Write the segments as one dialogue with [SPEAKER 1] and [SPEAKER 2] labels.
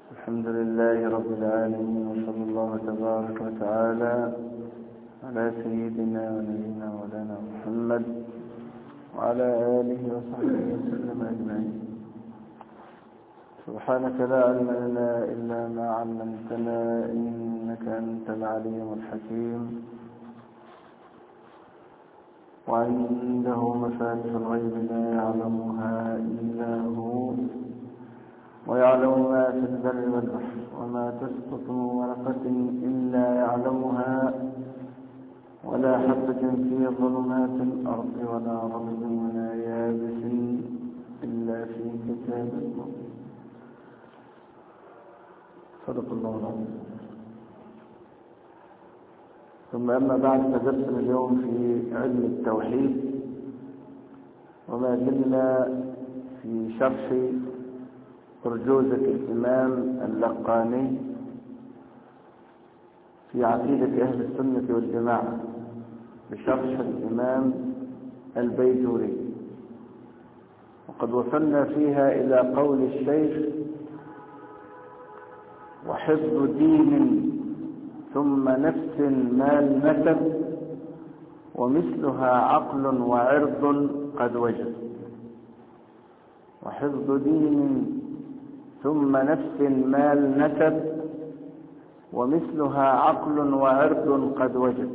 [SPEAKER 1] الحمد لله رب العالمين وصلى الله تبارك وتعالى على سيدنا ونبينا مولانا محمد وعلى آله وصحبه وسلم أجمعين سبحانك لا علم لنا إلا ما علمتنا إنك أنت العليم الحكيم وعنده مفاتح الغيب لا يعلمها إلا هو ويعلم ما في البر والبحر وما تسقط من ورقة إلا يعلمها ولا حبة في ظلمات الأرض ولا رطب ولا يابس إلا في كتاب مبين صدق الله العظيم ثم أما بعد فدرسنا اليوم في علم التوحيد وما زلنا في شرح أرجوزة الإمام اللقاني في عقيدة أهل السنة والجماعة بشرح الإمام البيجوري وقد وصلنا فيها إلى قول الشيخ وحفظ دين ثم نفس مال نسب ومثلها عقل وعرض قد وجد وحفظ دين ثم نفس مال نسب ومثلها عقل وعرض قد وجد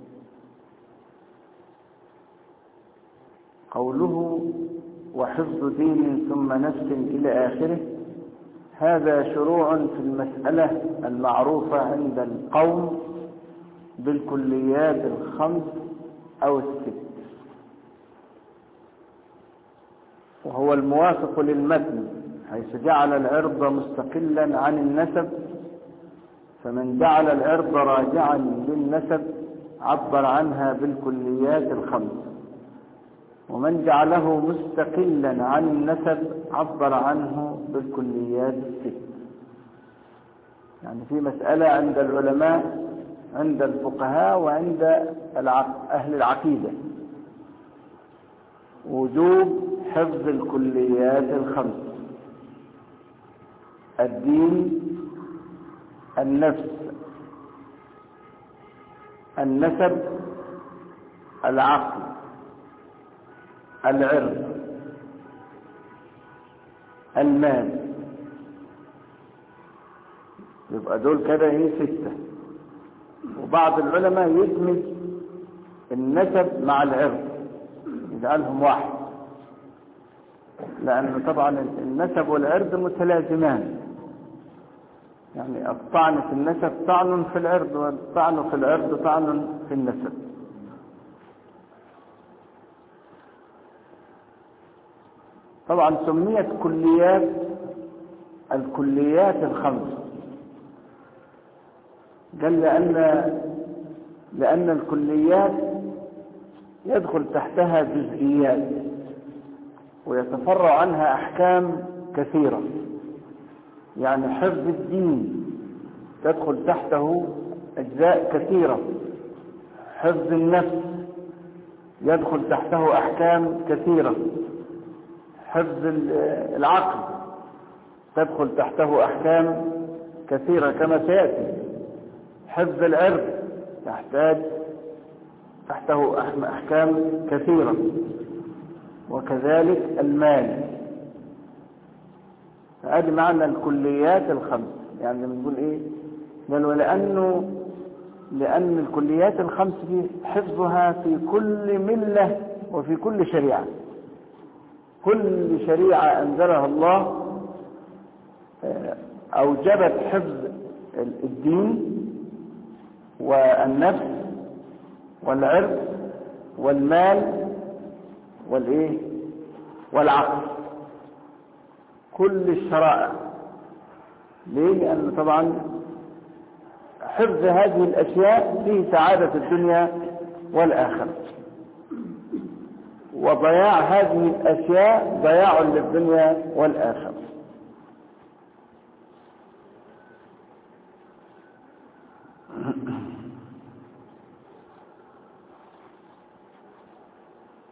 [SPEAKER 1] قوله وحفظ دين ثم نفس إلى آخره هذا شروع في المسألة المعروفة عند القوم بالكليات الخمس أو الست وهو الموافق للمتن حيث جعل العرض مستقلا عن النسب فمن جعل العرض راجعا للنسب عبر عنها بالكليات الخمس ومن جعله مستقلا عن النسب عبر عنه بالكليات الست يعني في مسألة عند العلماء عند الفقهاء وعند أهل العقيدة وجوب حفظ الكليات الخمس الدين النفس النسب العقل العرض المال يبقى دول كده ايه ستة وبعض العلماء يدمج النسب مع العرض يجعلهم واحد لأن طبعا النسب والعرض متلازمان يعني الطعن في النسب طعن في العرض والطعن في العرض طعن في النسب طبعا سميت كليات الكليات الخمس قال لأن لأن الكليات يدخل تحتها جزئيات ويتفرع عنها أحكام كثيرة يعني حفظ الدين تدخل تحته أجزاء كثيرة حفظ النفس يدخل تحته أحكام كثيرة حفظ العقل تدخل تحته أحكام كثيرة كما سيأتي حفظ العرض تحتاج تحته أحكام كثيرة وكذلك المال فادي معنى الكليات الخمس يعني بنقول ايه قال ولانه لان الكليات الخمس دي حفظها في كل مله وفي كل شريعه كل شريعه انزلها الله اوجبت حفظ الدين والنفس والعرض والمال والايه والعقل كل الشرائع ليه لان طبعا حفظ هذه الاشياء فيه سعاده الدنيا والاخره وضياع هذه الاشياء ضياع للدنيا والاخره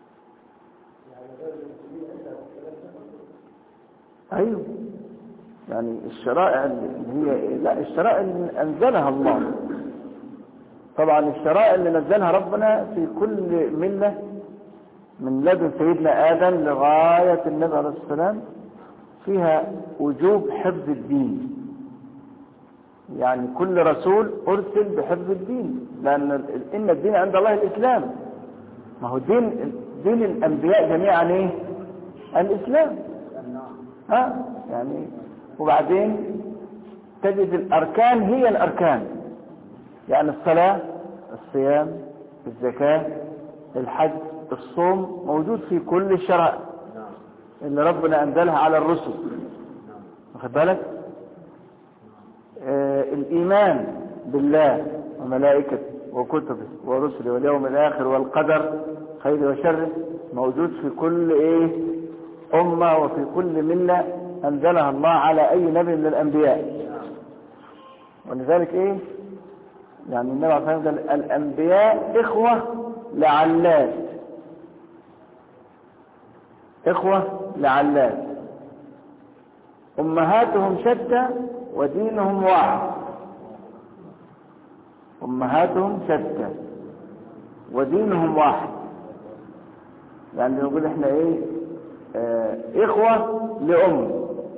[SPEAKER 1] ايوه يعني الشرائع اللي هي لا الشرائع اللي أنزلها الله طبعا الشرائع اللي نزلها ربنا في كل ملة من لدن سيدنا آدم لغاية النبي عليه الصلاة والسلام فيها وجوب حفظ الدين يعني كل رسول أرسل بحفظ الدين لأن إن الدين عند الله الإسلام ما هو دين دين الأنبياء جميعا إيه؟ الإسلام ها يعني وبعدين تجد الأركان هي الأركان يعني الصلاة الصيام الزكاة الحج الصوم موجود في كل الشرائع اللي ربنا أنزلها على الرسل واخد بالك آه الإيمان بالله وملائكته وكتبه ورسله واليوم الآخر والقدر خير وشر موجود في كل إيه أمة وفي كل ملة أنزلها الله على أي نبي من الأنبياء ولذلك إيه يعني النبي عليه الصلاة والسلام قال الأنبياء إخوة لعلات إخوة لعلات أمهاتهم شتى ودينهم واحد أمهاتهم شتى ودينهم واحد يعني نقول احنا ايه اه إخوة لأم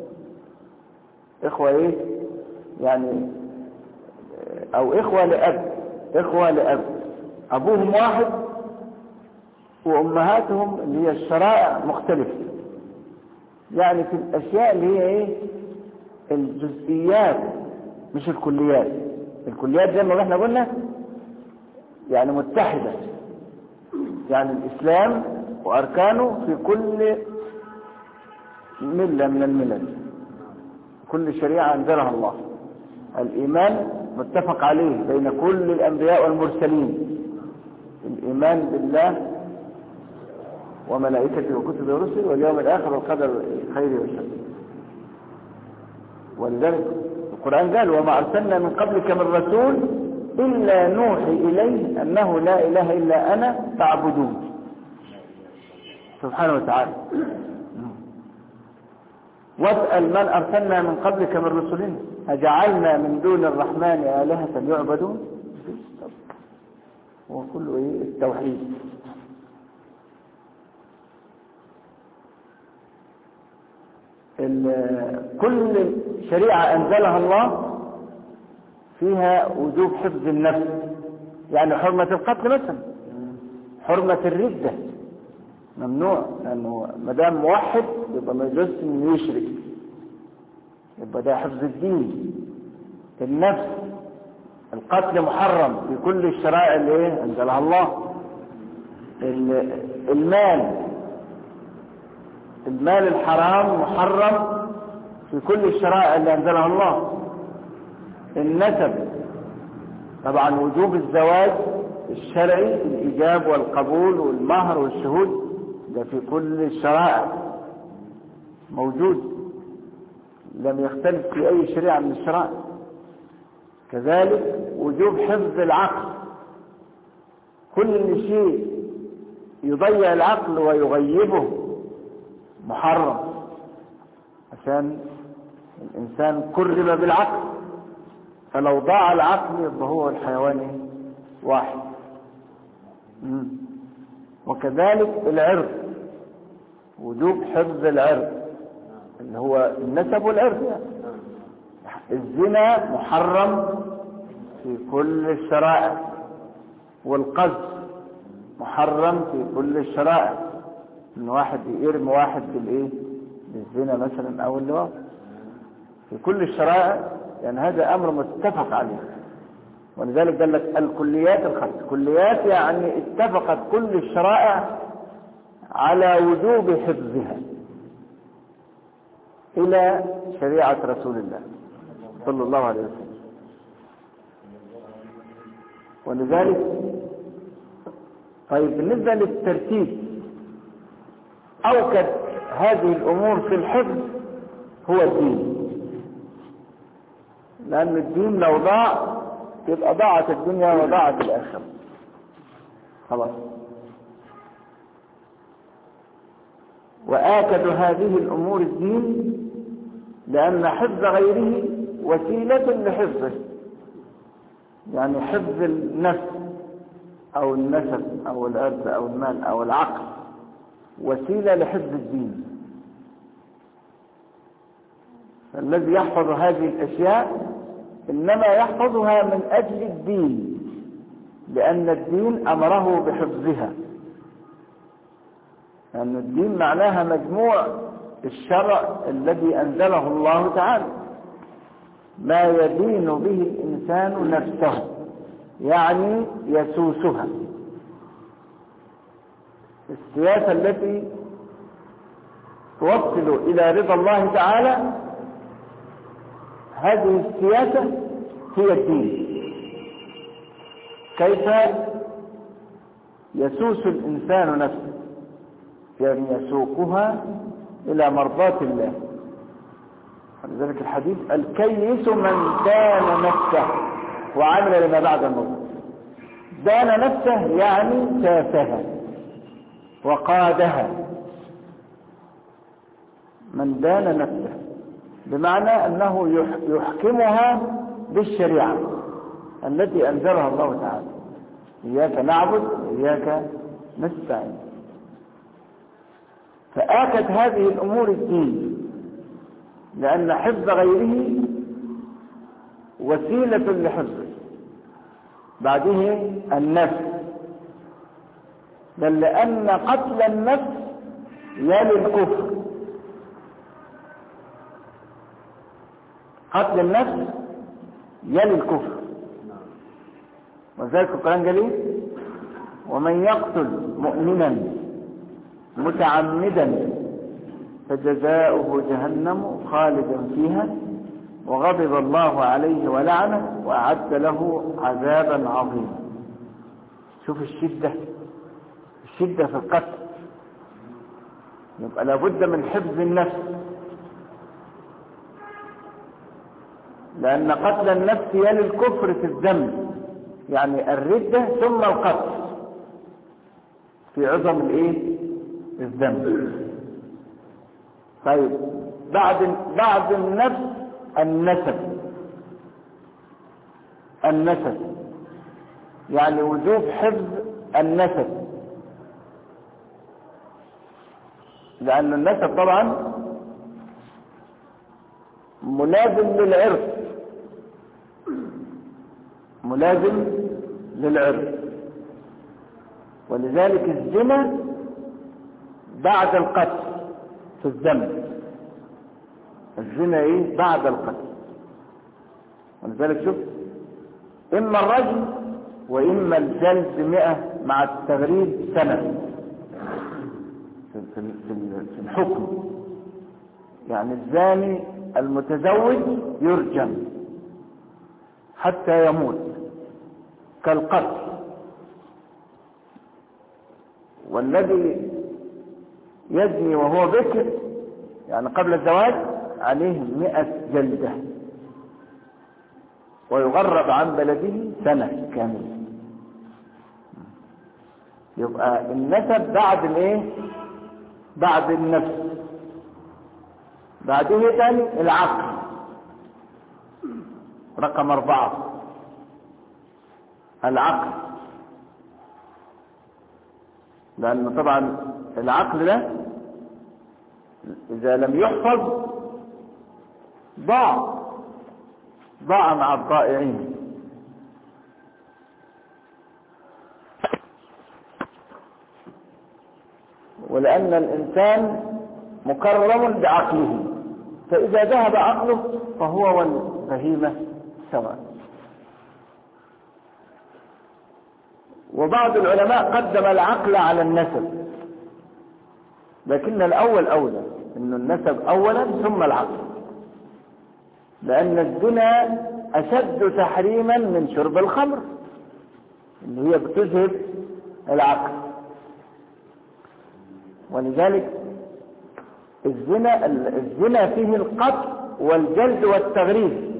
[SPEAKER 1] إخوة ايه يعني أو إخوة لأب إخوة لأب أبوهم واحد وأمهاتهم اللي هي الشرائع مختلفة يعني في الأشياء اللي هي إيه الجزئيات مش الكليات الكليات زي ما احنا قلنا يعني متحدة يعني الإسلام وأركانه في كل ملة من الملل كل شريعة أنزلها الله الإيمان متفق عليه بين كل الأنبياء والمرسلين الإيمان بالله وملائكته وكتبه ورسله واليوم الآخر والقدر خير وشر ولذلك القرآن قال وما أرسلنا من قبلك من رسول إلا نوحي إليه أنه لا إله إلا أنا فاعبدون سبحانه وتعالى واسأل من أرسلنا من قبلك من رسلنا أجعلنا من دون الرحمن آلهة يعبدون هو كله إيه التوحيد كل شريعة أنزلها الله فيها وجوب حفظ النفس يعني حرمة القتل مثلا حرمة الردة ممنوع لأنه ما دام موحد يبقى ما يجوز إنه يشرك يبقى ده حفظ الدين النفس القتل محرم في كل الشرائع اللي ايه انزلها الله المال المال الحرام محرم في كل الشرائع اللي انزلها الله النسب طبعا وجوب الزواج الشرعي الايجاب والقبول والمهر والشهود ده في كل الشرائع موجود لم يختلف في أي شريعة من الشرائع كذلك وجوب حفظ العقل كل شيء يضيع العقل ويغيبه محرم عشان الإنسان كرم بالعقل فلو ضاع العقل يبقى هو الحيوان واحد مم. وكذلك العرض وجوب حفظ العرض اللي هو النسب والعرض يعني. الزنا محرم في كل الشرائع والقذف محرم في كل الشرائع ان واحد يرمي واحد بالايه بالزنا مثلا او اللواط في كل الشرائع يعني هذا امر متفق عليه ولذلك قال لك الكليات الخمس كليات يعني اتفقت كل الشرائع على وجوب حفظها إلى شريعة رسول الله صلى الله عليه وسلم ولذلك طيب بالنسبة للترتيب أوكد هذه الأمور في الحفظ هو الدين لأن الدين لو ضاع يبقى ضاعت الدنيا وضاعت الآخرة خلاص وآكد هذه الأمور الدين لأن حفظ غيره وسيلة لحفظه يعني حفظ النفس أو النسب أو الأرض أو المال أو العقل وسيلة لحفظ الدين الذي يحفظ هذه الأشياء إنما يحفظها من أجل الدين لأن الدين أمره بحفظها لأن الدين معناها مجموع الشرع الذي أنزله الله تعالى ما يدين به الإنسان نفسه يعني يسوسها السياسة التي توصل إلى رضا الله تعالى هذه السياسة هي الدين كيف يسوس الإنسان نفسه يعني يسوقها إلى مرضاة الله ولذلك الحديث الكيس من دان نفسه وعمل لما بعد الموت دان نفسه يعني سافها وقادها من دان نفسه بمعنى أنه يحكمها بالشريعة التي أنزلها الله تعالى إياك نعبد وإياك نستعين فآكت هذه الأمور الدين لأن حفظ غيره وسيلة لحفظه بعده النفس بل لأن قتل النفس يلي الكفر قتل النفس يلي الكفر وذلك القرآن قال ايه ومن يقتل مؤمنا متعمدا فجزاؤه جهنم خالدا فيها وغضب الله عليه ولعنه وأعد له عذابا عظيما شوف الشدة الشدة في القتل يبقى لابد من حفظ النفس لأن قتل النفس يلي الكفر في الذنب يعني الردة ثم القتل في عظم الايه الذنب طيب بعد بعد النفس النسب النسب يعني وجوب حفظ النسب لأن النسب طبعا ملازم للعرف ملازم للعرف ولذلك الزنا بعد القتل في الذنب الزنا ايه بعد القتل ولذلك شوف اما الرجل واما الجلد مئة مع التغريب سنة في, في, في الحكم يعني الزاني المتزوج يرجم حتى يموت كالقتل والذي يزني وهو بكر يعني قبل الزواج عليه مئة جلدة ويغرب عن بلده سنة كاملة يبقى النسب بعد الايه بعد النفس بعده تاني العقل رقم اربعة العقل لأن طبعا العقل ده إذا لم يحفظ ضاع ضاع مع الضائعين ولأن الإنسان مكرم بعقله فإذا ذهب عقله فهو والبهيمة سواء وبعض العلماء قدم العقل على النسب لكن الأول أولى أن النسب أولا ثم العقل لأن الزنا أشد تحريما من شرب الخمر اللي هي بتذهب العقل ولذلك الزنا الزنا فيه القتل والجلد والتغريب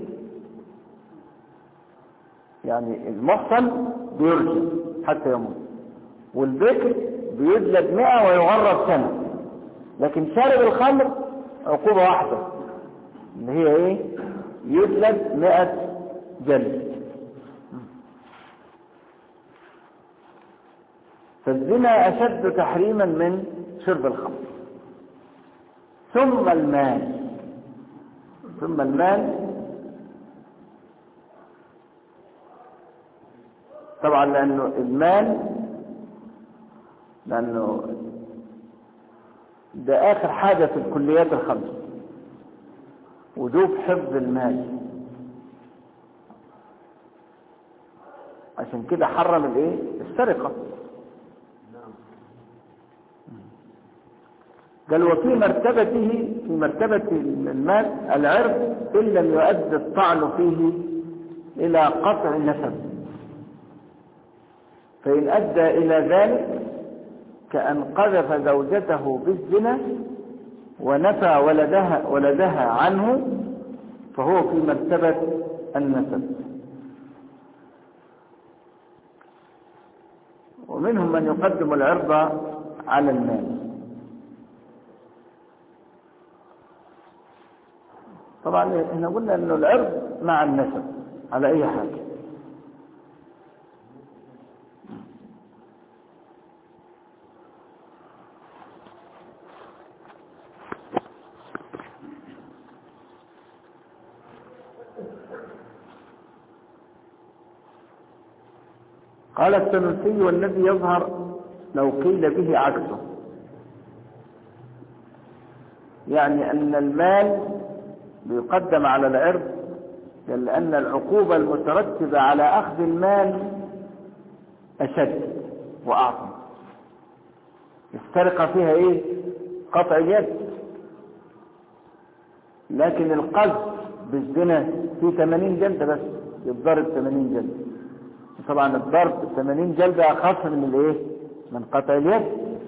[SPEAKER 1] يعني المحصن بيرجم حتى يموت والبكر بيجلد مئة ويغرب سنة لكن شارب الخمر عقوبة واحدة اللي هي ايه يجلد مئة جلد فالزنا أشد تحريما من شرب الخمر ثم المال ثم المال طبعا لأنه المال لأنه ده آخر حاجة في الكليات الخمس وجوب حفظ المال عشان كده حرم الايه السرقة قال وفي مرتبته في مرتبة المال العرض إن لم يؤدي الطعن فيه إلى قطع النسب فإن أدى إلى ذلك كأن قذف زوجته بالزنا ونفى ولدها, ولدها عنه فهو في مرتبة النسب ومنهم من يقدم العرض على المال طبعا احنا قلنا انه العرض مع النسب على اي حاجة قال السنوسي والذي يظهر لو قيل به عكسه يعني أن المال بيقدم على العرض لأن العقوبة المترتبة على أخذ المال أشد وأعظم السرقة فيها إيه قطع يد لكن القذف بالزنا فيه 80 جلدة بس يتضرب 80 جلدة طبعا الضرب 80 جلدة أخف من الإيه من قطع اليد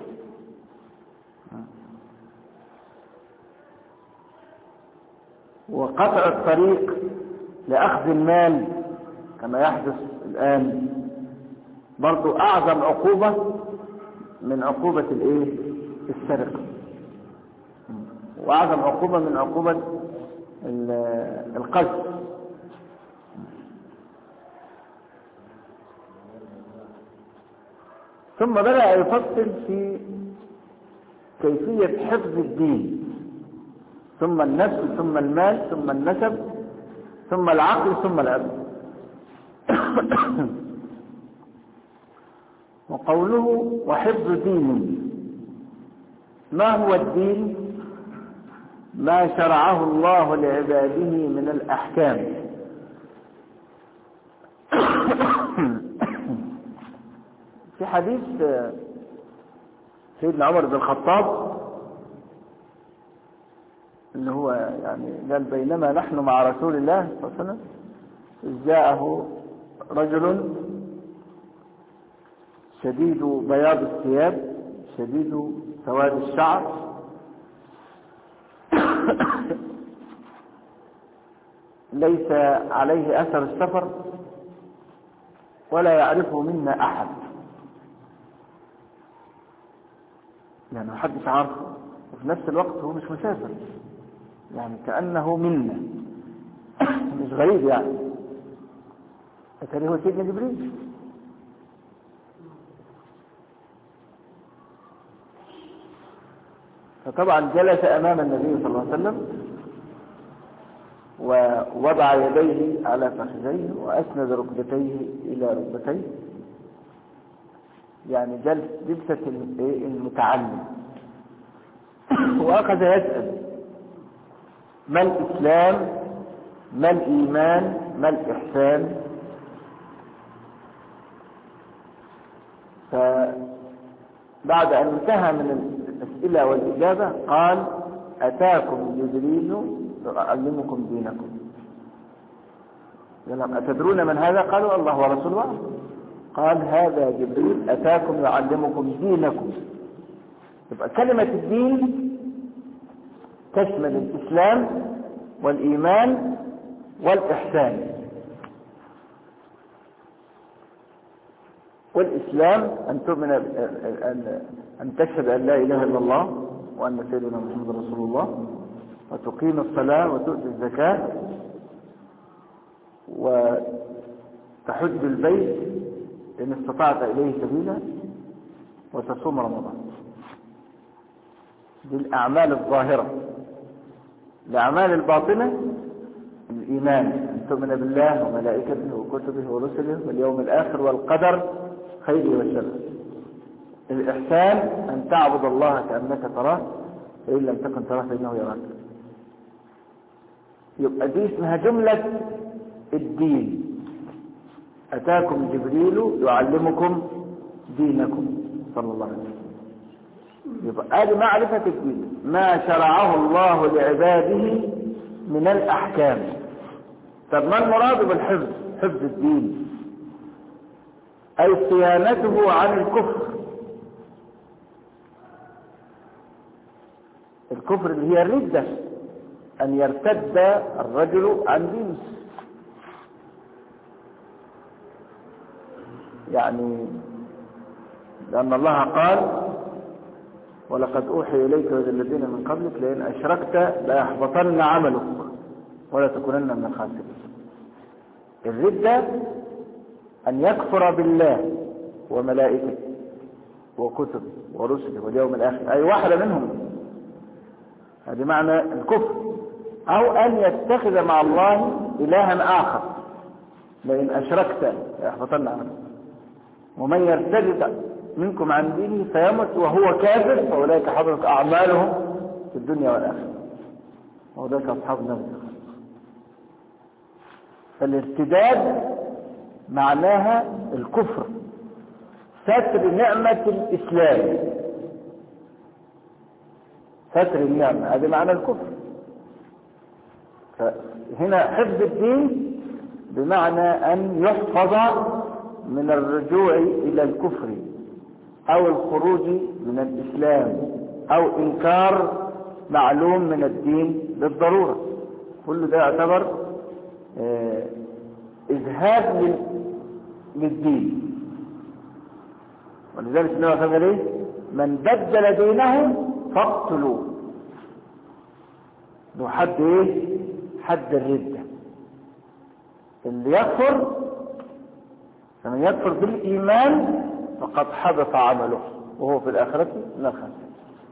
[SPEAKER 1] وقطع الطريق لأخذ المال كما يحدث الآن برضو أعظم عقوبة من عقوبة الإيه السرقة وأعظم عقوبة من عقوبة القذف ثم بدأ يفصل في كيفية حفظ الدين ثم النفس ثم المال ثم النسب ثم العقل ثم العلم وقوله وحفظ دين ما هو الدين ما شرعه الله لعباده من الأحكام في حديث سيدنا عمر بن الخطاب اللي هو يعني قال بينما نحن مع رسول الله صلى الله عليه وسلم إذ جاءه رجل شديد بياض الثياب شديد سواد الشعر ليس عليه أثر السفر ولا يعرفه منا أحد يعني محدش عارفه وفي نفس الوقت هو مش مسافر يعني كأنه منا مش غريب يعني اتاري هو سيدنا جبريل فطبعا جلس امام النبي صلى الله عليه وسلم ووضع يديه على فخذيه واسند ركبتيه الى ركبتيه يعني جلس جلسة المتعلم واخذ يسأل ما الاسلام ما الايمان ما الاحسان فبعد ان انتهى من الاسئله والاجابه قال اتاكم جبريل يعلمكم دينكم قال اتدرون من هذا قالوا الله ورسوله قال هذا جبريل اتاكم يعلمكم دينكم يبقى كلمه الدين تشمل الاسلام والايمان والاحسان والإسلام أن تؤمن أن, أن تشهد أن لا إله إلا الله وأن سيدنا محمد رسول الله وتقيم الصلاة وتؤتي الزكاة وتحج البيت إن استطعت إليه سبيلا وتصوم رمضان دي الأعمال الظاهرة الأعمال الباطنة الإيمان أن تؤمن بالله وملائكته وكتبه ورسله واليوم الآخر والقدر خيره وشره الإحسان أن تعبد الله كأنك تراه فإن لم تكن تراه فإنه يراك يبقى دي اسمها جملة الدين أتاكم جبريل يعلمكم دينكم صلى الله عليه وسلم يبقى هذه معرفة الدين ما شرعه الله لعباده من الأحكام طب ما المراد بالحفظ حفظ الدين أي صيانته عن الكفر الكفر اللي هي الردة أن يرتد الرجل عن دينه يعني لأن الله قال ولقد أوحي إليك وإلى الذين من قبلك لئن أشركت ليحبطن عملك ولا تكونن من الخاسرين الردة أن يكفر بالله وملائكته وكتبه ورسله واليوم الآخر أي واحدة منهم هذه معنى الكفر أو أن يتخذ مع الله إلها آخر لئن أشركت ليحبطن عملك ومن يرتد منكم عن دينه فيمت وهو كافر فأولئك حضرت أعمالهم في الدنيا والآخرة وأولئك أصحاب النار فالارتداد معناها الكفر ستر نعمة الإسلام ستر النعمة هذا معنى الكفر فهنا حفظ الدين بمعنى أن يحفظ من الرجوع إلى الكفر أو الخروج من الإسلام أو إنكار معلوم من الدين بالضرورة كل ده يعتبر اه إذهاب للدين ولذلك النبي صلى الله عليه وسلم من بدل دينه فاقتلوه له حد ايه حد الردة اللي يكفر فمن يكفر بالإيمان فقد حبط عمله وهو في الآخرة من الخاسرين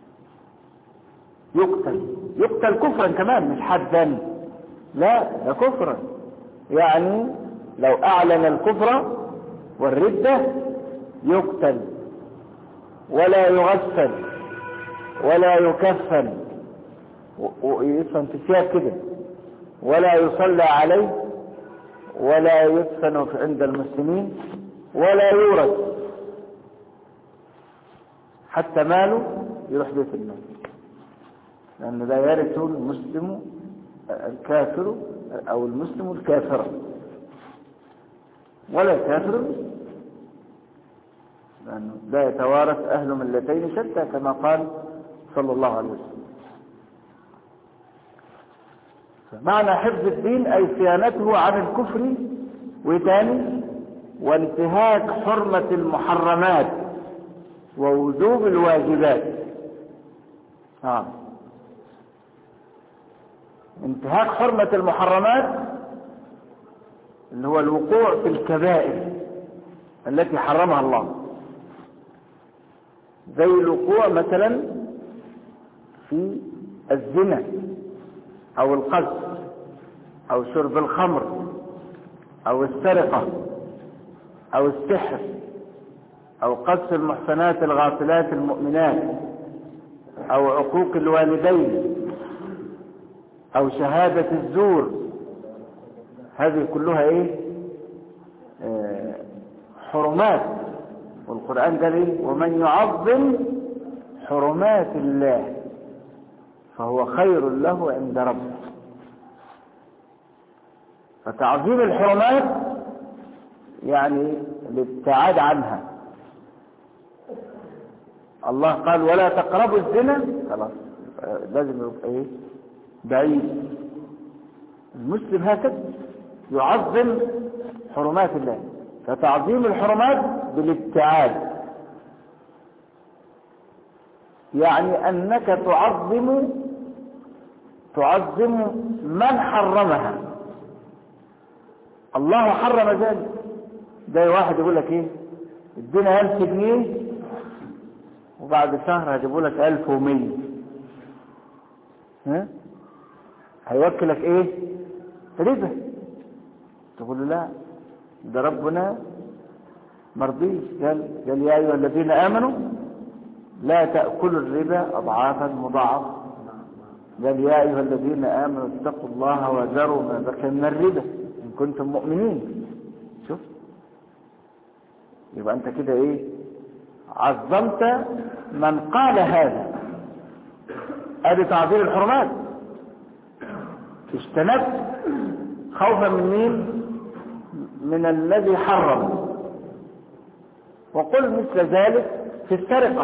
[SPEAKER 1] يقتل يقتل كفرا كمان مش حدا لا ده كفرا يعني لو أعلن الكفر والردة يقتل ولا يغسل ولا يكفن ويدفن في ثياب كده ولا يصلى عليه ولا يدفن عند المسلمين ولا يورث حتى ماله يروح بيت المال لأن لا يرث المسلم الكافر أو المسلم الكافر ولا الكافر المسلم لأنه لا يتوارث أهل ملتين شتى كما قال صلى الله عليه وسلم معنى حفظ الدين أي صيانته عن الكفر وتاني وانتهاك حرمة المحرمات ووجوب الواجبات آه. انتهاك حرمة المحرمات اللي هو الوقوع في الكبائر التي حرمها الله زي الوقوع مثلا في الزنا او القذف او شرب الخمر او السرقة او السحر او قذف المحسنات الغافلات المؤمنات او عقوق الوالدين او شهادة الزور هذه كلها ايه آه حرمات والقرآن قال ايه ومن يعظم حرمات الله فهو خير له عند ربه فتعظيم الحرمات يعني الابتعاد عنها الله قال ولا تقربوا الزنا خلاص لازم يبقى ايه بعيد المسلم هكذا يعظم حرمات الله فتعظيم الحرمات بالابتعاد يعني انك تعظم تعظم من حرمها الله حرم ذلك زي واحد يقول لك ايه ادينا 1000 جنيه وبعد شهر هجيبوا لك 1100 ها هيوكلك ايه ربا تقول له لا ده ربنا مرضيش قال قال يا ايها الذين امنوا لا تاكلوا الربا اضعافا مضاعفه قال يا ايها الذين امنوا اتقوا الله وذروا ما بقي من الربا ان كنتم مؤمنين شوف يبقى انت كده ايه عظمت من قال هذا ادي تعظيم الحرمات اجتنبت خوفا من مين من الذي حرم وقل مثل ذلك في السرقة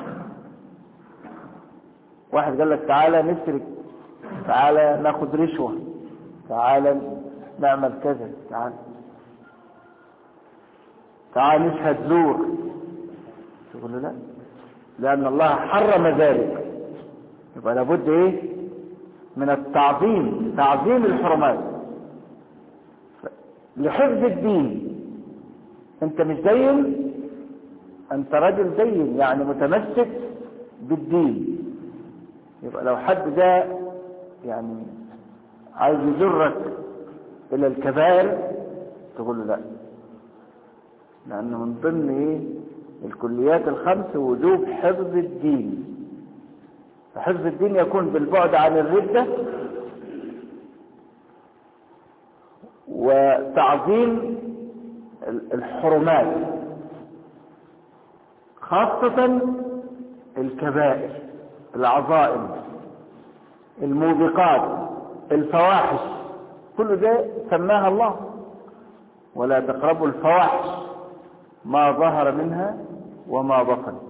[SPEAKER 1] واحد قال لك تعالى نسرق تعالى ناخد رشوة تعالى نعمل كذا تعالى تعالى نشهد زور تقول له لا لأن الله حرم ذلك يبقى لابد ايه من التعظيم تعظيم الحرمات لحفظ الدين انت مش دين انت رجل دين يعني متمسك بالدين يبقى لو حد ده يعني عايز يجرك الى الكبائر تقول له لا لانه من ضمن ايه الكليات الخمس وجوب حفظ الدين فحفظ الدين يكون بالبعد عن الردة وتعظيم الحرمات خاصة الكبائر العظائم الموبقات الفواحش كل ده سماها الله ولا تقربوا الفواحش ما ظهر منها وما بطن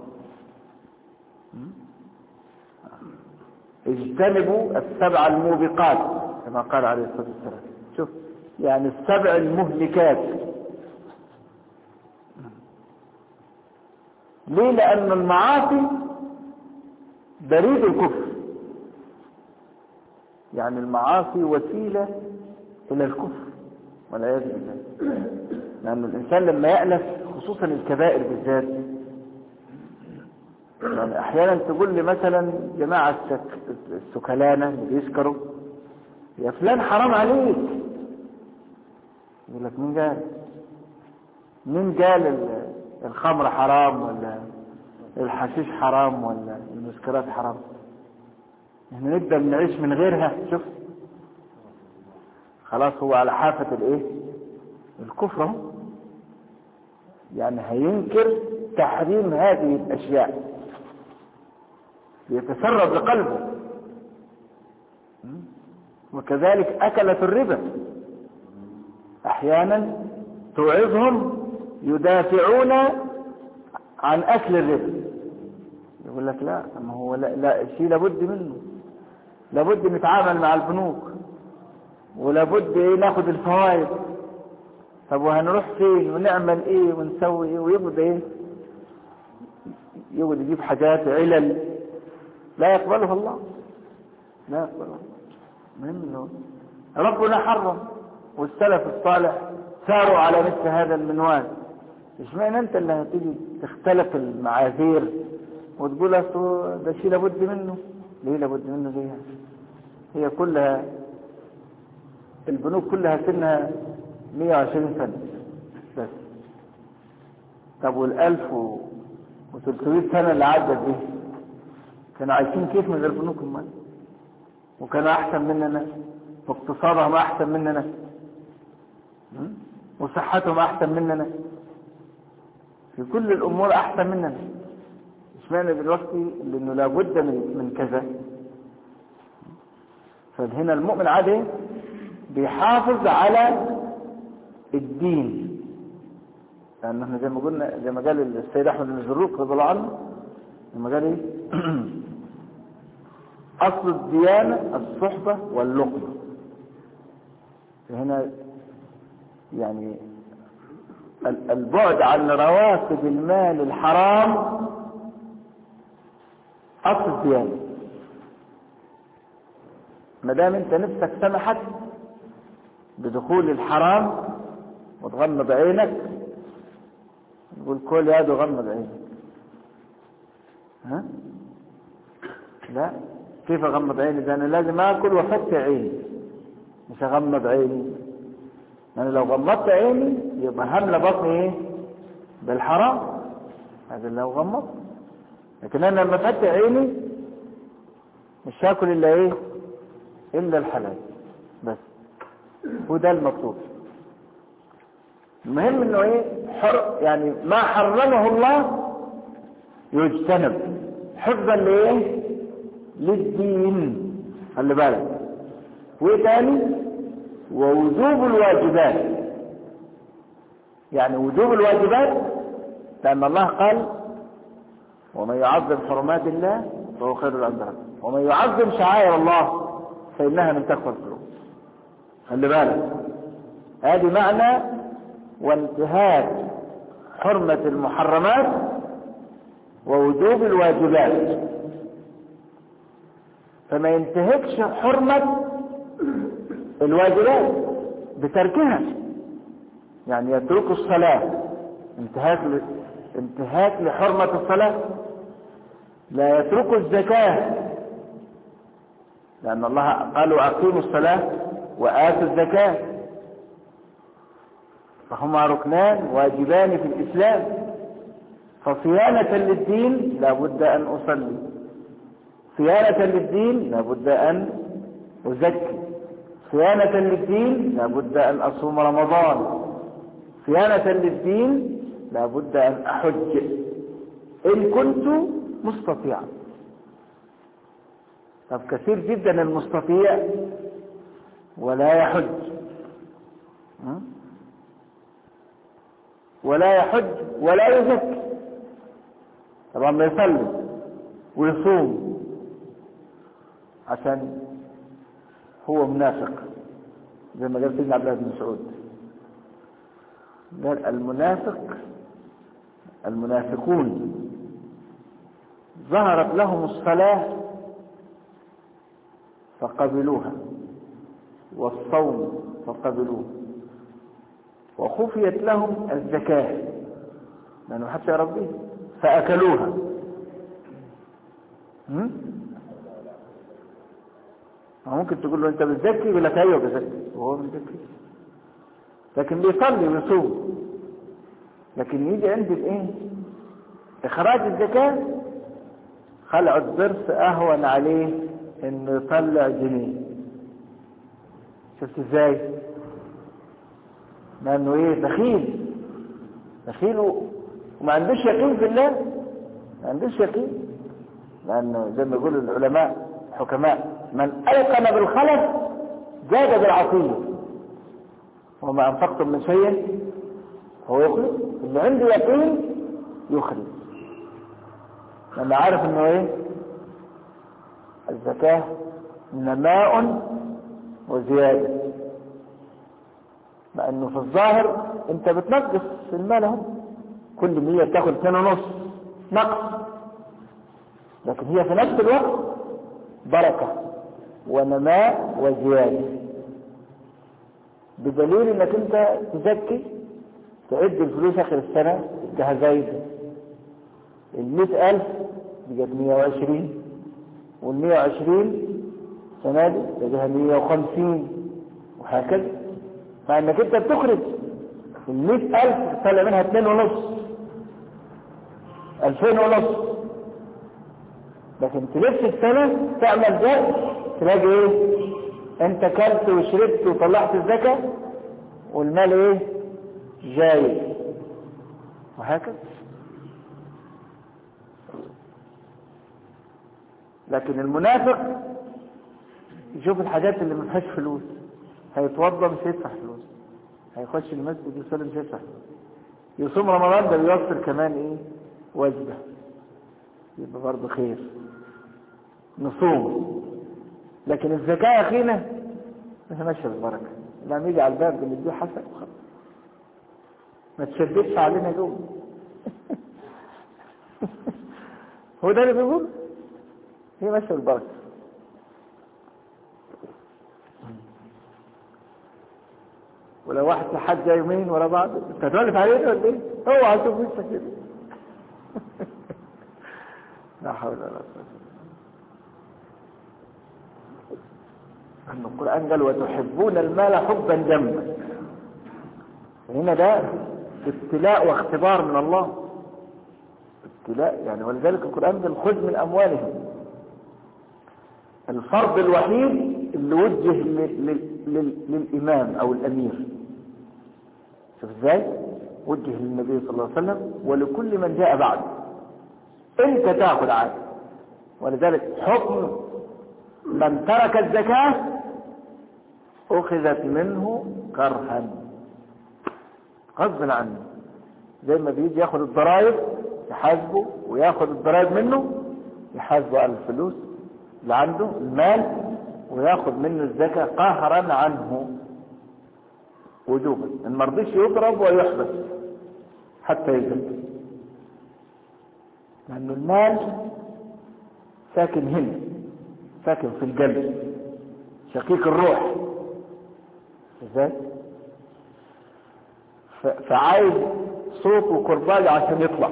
[SPEAKER 1] اجتنبوا السبع الموبقات كما قال عليه الصلاة والسلام شوف يعني السبع المهلكات ليه لأن المعاصي بريد الكفر يعني المعاصي وسيلة إلى الكفر والعياذ بالله لأن الإنسان لما يألف خصوصا الكبائر بالذات يعني أحيانا تقول لي مثلا جماعة السكلانة اللي بيسكروا يا فلان حرام عليك يقول لك مين قال مين قال الخمر حرام ولا الحشيش حرام ولا المسكرات حرام احنا نبدأ نعيش من غيرها شوف خلاص هو على حافة الايه الكفر يعني هينكر تحريم هذه الاشياء يتسرب لقلبه وكذلك اكلت الربا احيانا توعظهم يدافعون عن اكل الربا يقول لك لا ما هو لا, لا شيء لابد منه لابد نتعامل مع البنوك ولابد ايه ناخد الفوائد طب وهنروح فين ونعمل ايه ونسوي ايه ويبدا ايه يقعد يجيب حاجات علل لا يقبلها الله لا يقبلها مهم ربنا حرم والسلف الصالح ساروا على مثل هذا المنوال اشمعنى انت اللي هتيجي تختلف المعاذير وتقول اصل ده شيء لابد منه ليه لابد منه ليه هي كلها البنوك كلها سنها 120 سنة بس طب والألف وثلاثمائة سنة اللي عدت دي كانوا عايشين كيف من غير بنوك امال وكانوا احسن مننا واقتصادهم احسن مننا وصحتهم احسن مننا في كل الامور احسن مننا اشمعنى دلوقتي لانه لابد من من كذا فهنا المؤمن عادي بيحافظ على الدين لان احنا زي ما قلنا زي ما قال السيد احمد بن زروق رضي الله عنه لما قال ايه اصل الديانه الصحبه واللقمه هنا يعني البعد عن رواتب المال الحرام اصل الديانه ما دام انت نفسك سمحت بدخول الحرام وتغمض عينك تقول كل يا ده غمض عينك ها لا كيف اغمض عيني ده انا لازم اكل وافتح عيني مش اغمض عيني انا لو غمضت عيني يبقى هملة بطني ايه بالحرام هذا لو غمضت لكن انا لما افتح عيني مش هاكل الا ايه الا الحلال بس هو ده المطلوب المهم انه ايه حر يعني ما حرمه الله يجتنب حفظا لايه للدين خلي بالك وايه تاني ووجوب الواجبات يعني وجوب الواجبات لان الله قال ومن يعظم حرمات الله فهو خير عند ربه ومن يعظم شعائر الله فانها من تقوى القلوب خلي بالك هذه معنى وانتهاك حرمة المحرمات ووجوب الواجبات فما ينتهكش حرمة الواجبات بتركها يعني يترك الصلاة انتهاك ل... انتهاك لحرمة الصلاة لا يترك الزكاة لأن الله قالوا أقيموا الصلاة وآتوا الزكاة فهما ركنان واجبان في الإسلام فصيانة للدين لابد أن أصلي صيانة للدين لابد أن أزكي صيانة للدين لابد أن أصوم رمضان صيانة للدين لابد أن أحج إن كنت مستطيعا طب كثير جدا المستطيع ولا يحج ولا يحج ولا يزكي طبعا ما يصلي ويصوم عشان هو منافق زي ما قال سيدنا عبد الله بن مسعود قال المنافق المنافقون ظهرت لهم الصلاة فقبلوها والصوم فقبلوه وخفيت لهم الزكاة لأنه حتى ربي فأكلوها ممكن تقول له انت بتزكي يقول لك ايوه بزكي وهو بيزكي لكن بيصلي ويصوم لكن يجي عند الايه اخراج الزكاه خلع الضرس اهون عليه انه يطلع جنيه شفت ازاي لانه ايه بخيل بخيل وما عندوش يقين في الله ما عندوش يقين لانه زي ما يقول العلماء حكماء من ايقن بالخلف زاد بالعطيه وما انفقتم من شيء هو يخلص اللي عنده يقين يخرج لما عارف انه ايه الزكاة نماء وزيادة مع انه في الظاهر انت بتنقص في المال اهو كل مية تاخد اثنين ونص نقص لكن هي في نفس الوقت بركة ونماء وزيادة بدليل انك انت تزكي تعد الفلوس اخر السنة ادها زايدة المئة الف بقت مية وعشرين والمية وعشرين سنة دي تجيها مية وخمسين وهكذا مع انك انت بتخرج المئة الف تطلع منها اتنين ونص الفين ونص لكن تلف السنة تعمل ده تلاقي ايه انت كلت وشربت وطلعت الزكاة والمال ايه جاي وهكذا لكن المنافق يشوف الحاجات اللي ما فيهاش فلوس هيتوضى مش هيدفع فلوس هيخش المسجد يصلي مش هيدفع فلوس يصوم رمضان ده بيوفر كمان ايه وجبه يبقى برضه خير نصوم لكن الزكاة يا أخينا مش ماشية بالبركة لما يجي على الباب بنديه حسن وخلاص ما تشددش علينا جوه هو ده اللي بيقول هي ماشية بالبركة ولو واحد في حد يومين ورا بعض انت هتولف علينا ولا ايه؟ اوعى تشوف وشك كده لا حول ولا قوه أن القرآن قال وتحبون المال حبا جما هنا ده ابتلاء واختبار من الله ابتلاء يعني ولذلك القرآن قال خذ من أموالهم الفرض الوحيد اللي وجه للإمام أو الأمير شوف ازاي وجه للنبي صلى الله عليه وسلم ولكل من جاء بعد انت تاخذ عاد ولذلك حكم من ترك الزكاة أخذت منه كرها غصب عنه زي ما بيجي ياخد الضرائب يحاسبه وياخد الضرائب منه يحاسبه على الفلوس اللي عنده المال وياخد منه الزكاة قهرا عنه وجوبا ان ما رضيش يضرب ويحبس حتى يزكي لأن المال ساكن هنا ساكن في القلب شقيق الروح ازاي فعايز صوت وكرباج عشان يطلع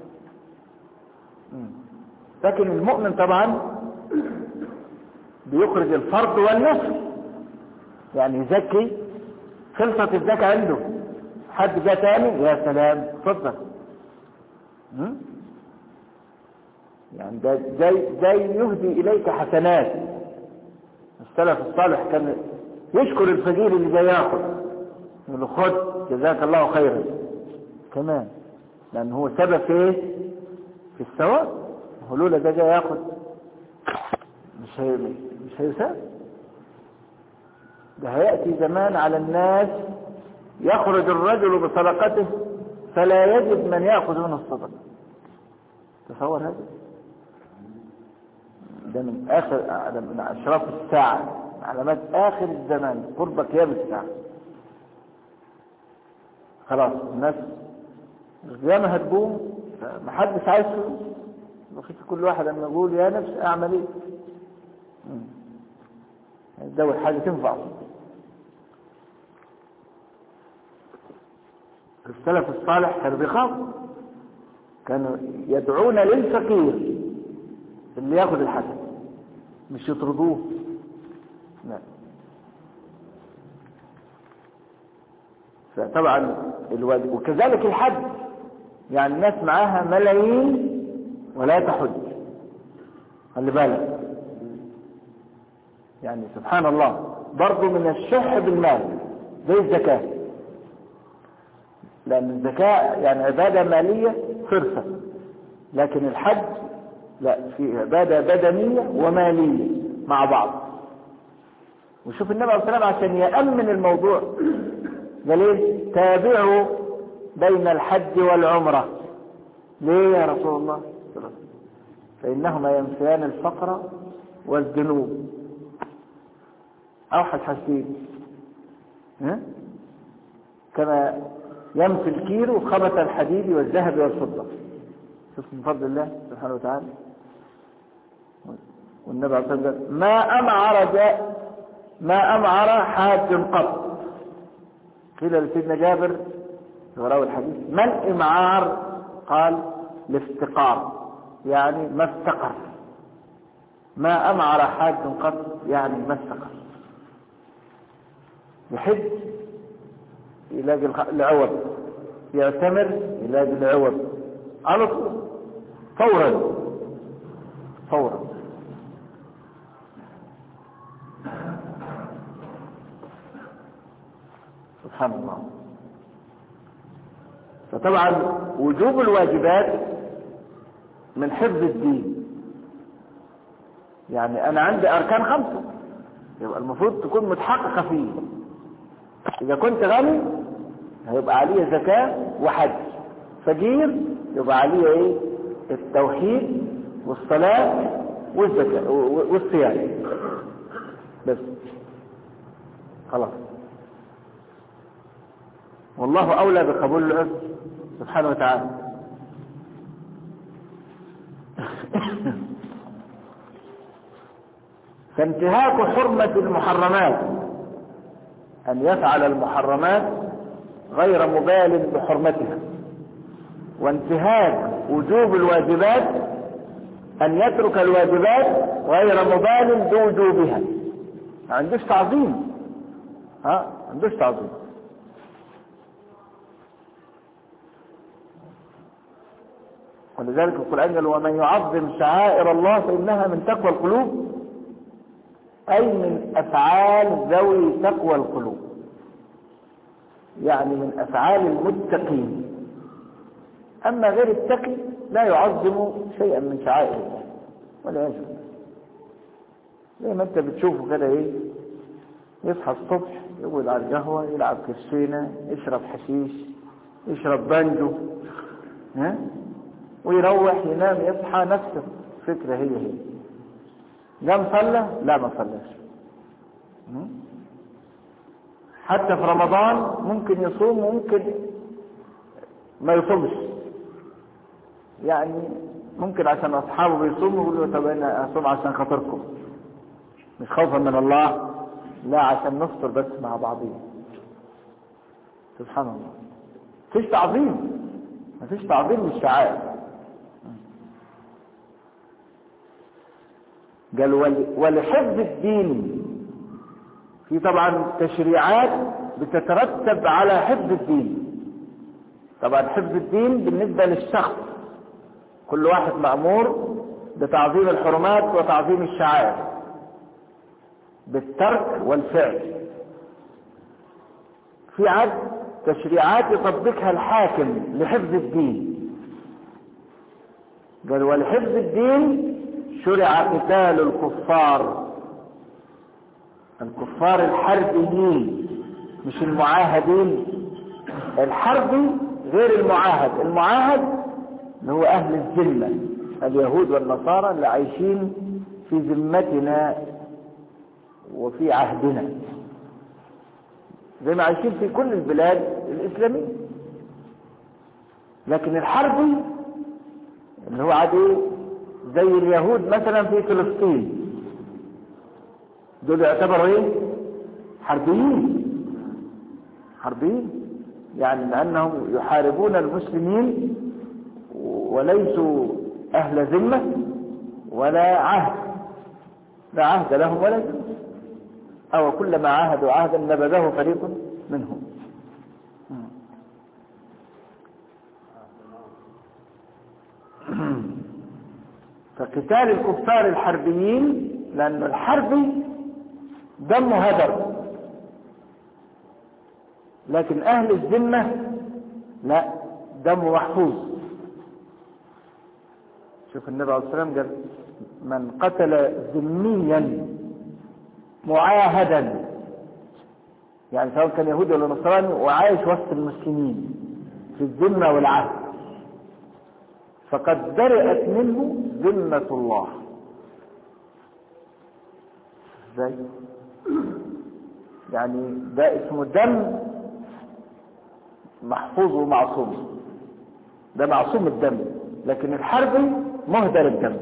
[SPEAKER 1] لكن المؤمن طبعا بيخرج الفرض والنصف يعني يزكي خلصت الزكاة عنده حد جاء تاني يا سلام اتفضل يعني ده جاي, جاي يهدي اليك حسنات السلف الصالح كان يشكر الفقير اللي جاي ياخذ يقول له خد جزاك الله خيرا كمان لان هو سبب في ايه في الثواب هو لولا ده جاي ياخذ مش هي مش هيساب ده هياتي زمان على الناس يخرج الرجل بصدقته فلا يجد من ياخذ منه الصدقه تصور هذا ده من اخر من اشراف الساعه علامات اخر الزمان قرب قيام الساعه خلاص الناس القيامه هتقوم محدش عايز فلوس كل واحد لما يقول يا نفس اعمل ايه تدور حاجه تنفع السلف الصالح كانوا بيخافوا كانوا يدعون للفقير اللي ياخذ الحسن مش يطردوه لا فطبعا الواجب وكذلك الحج يعني الناس معاها ملايين ولا تحج خلي بالك يعني سبحان الله برضه من الشح بالمال زي الزكاة لأن الزكاة يعني عبادة مالية صرفة لكن الحج لا في عبادة بدنية ومالية مع بعض وشوف النبي عليه الصلاة عشان يأمن الموضوع قال ايه تابعوا بين الحج والعمرة ليه يا رسول الله فإنهما ينفيان الفقر والذنوب أوحد حاجتين كما ينفي الكير خبث الحديد والذهب والفضة شوف من فضل الله سبحانه وتعالى والنبي عليه الصلاة والسلام ما أمعر جاء ما أمعر حاج قط قيل لسيدنا جابر في راوي الحديث ما الإمعار قال الافتقار يعني ما افتقر ما أمعر حاج قط يعني ما افتقر يحج يلاقي العوض يعتمر يلاقي العوض على طول فورا فورا سبحان الله فطبعا وجوب الواجبات من حفظ الدين يعني انا عندي اركان خمسة يبقى المفروض تكون متحققة فيه اذا كنت غني هيبقى عليه زكاة وحج فقير يبقى عليه ايه التوحيد والصلاة والزكاة والصيام بس خلاص والله أولى بقبول العذر سبحانه وتعالى فانتهاك حرمة المحرمات أن يفعل المحرمات غير مبال بحرمتها وانتهاك وجوب الواجبات أن يترك الواجبات غير مبال بوجوبها ما عندوش تعظيم ها ما عندوش تعظيم ولذلك القرآن قال ومن يعظم شعائر الله فإنها من تقوى القلوب أي من أفعال ذوي تقوى القلوب يعني من أفعال المتقين أما غير التقي لا يعظم شيئا من شعائر الله ولا يجب زي ما انت بتشوفه كده ايه يصحى الصبح يقعد على القهوة يلعب كرسينة يشرب حشيش يشرب بانجو ها ويروح ينام يصحى نفس الفكرة هي هي قام صلى لا ما صلاش حتى في رمضان ممكن يصوم وممكن ما يصومش يعني ممكن عشان اصحابه بيصوموا يقولوا طب انا اصوم عشان خاطركم مش خوفا من الله لا عشان نفطر بس مع بعضين سبحان الله مفيش تعظيم مفيش تعظيم للشعائر قال ولحفظ الدين في طبعا تشريعات بتترتب على حفظ الدين طبعا حفظ الدين بالنسبة للشخص كل واحد مأمور بتعظيم الحرمات وتعظيم الشعائر بالترك والفعل في عد تشريعات يطبقها الحاكم لحفظ الدين قال ولحفظ الدين شرع قتال الكفار الكفار الحربيين مش المعاهدين الحربي غير المعاهد المعاهد اللي هو اهل الذمة اليهود والنصارى اللي عايشين في ذمتنا وفي عهدنا زي ما عايشين في كل البلاد الإسلامية لكن الحربي اللي هو عادي زي اليهود مثلا في فلسطين دول يعتبروا ايه حربيين حربيين يعني لأنهم يحاربون المسلمين وليسوا أهل ذمة ولا عهد لا عهد لهم ولا ذمة أو كلما عاهدوا عهدا نبذه فريق منهم فقتال الكفار الحربيين لأن الحربي دمه هدر لكن أهل الذمة لا دمه محفوظ شوف النبي عليه الصلاة والسلام قال من قتل ذميا معاهدا يعني سواء كان يهودي ولا نصراني وعايش وسط المسلمين في الذمة والعهد فقد برئت منه ذمة الله ازاي يعني ده اسمه دم محفوظ ومعصوم ده معصوم الدم لكن الحربي مهدر الدم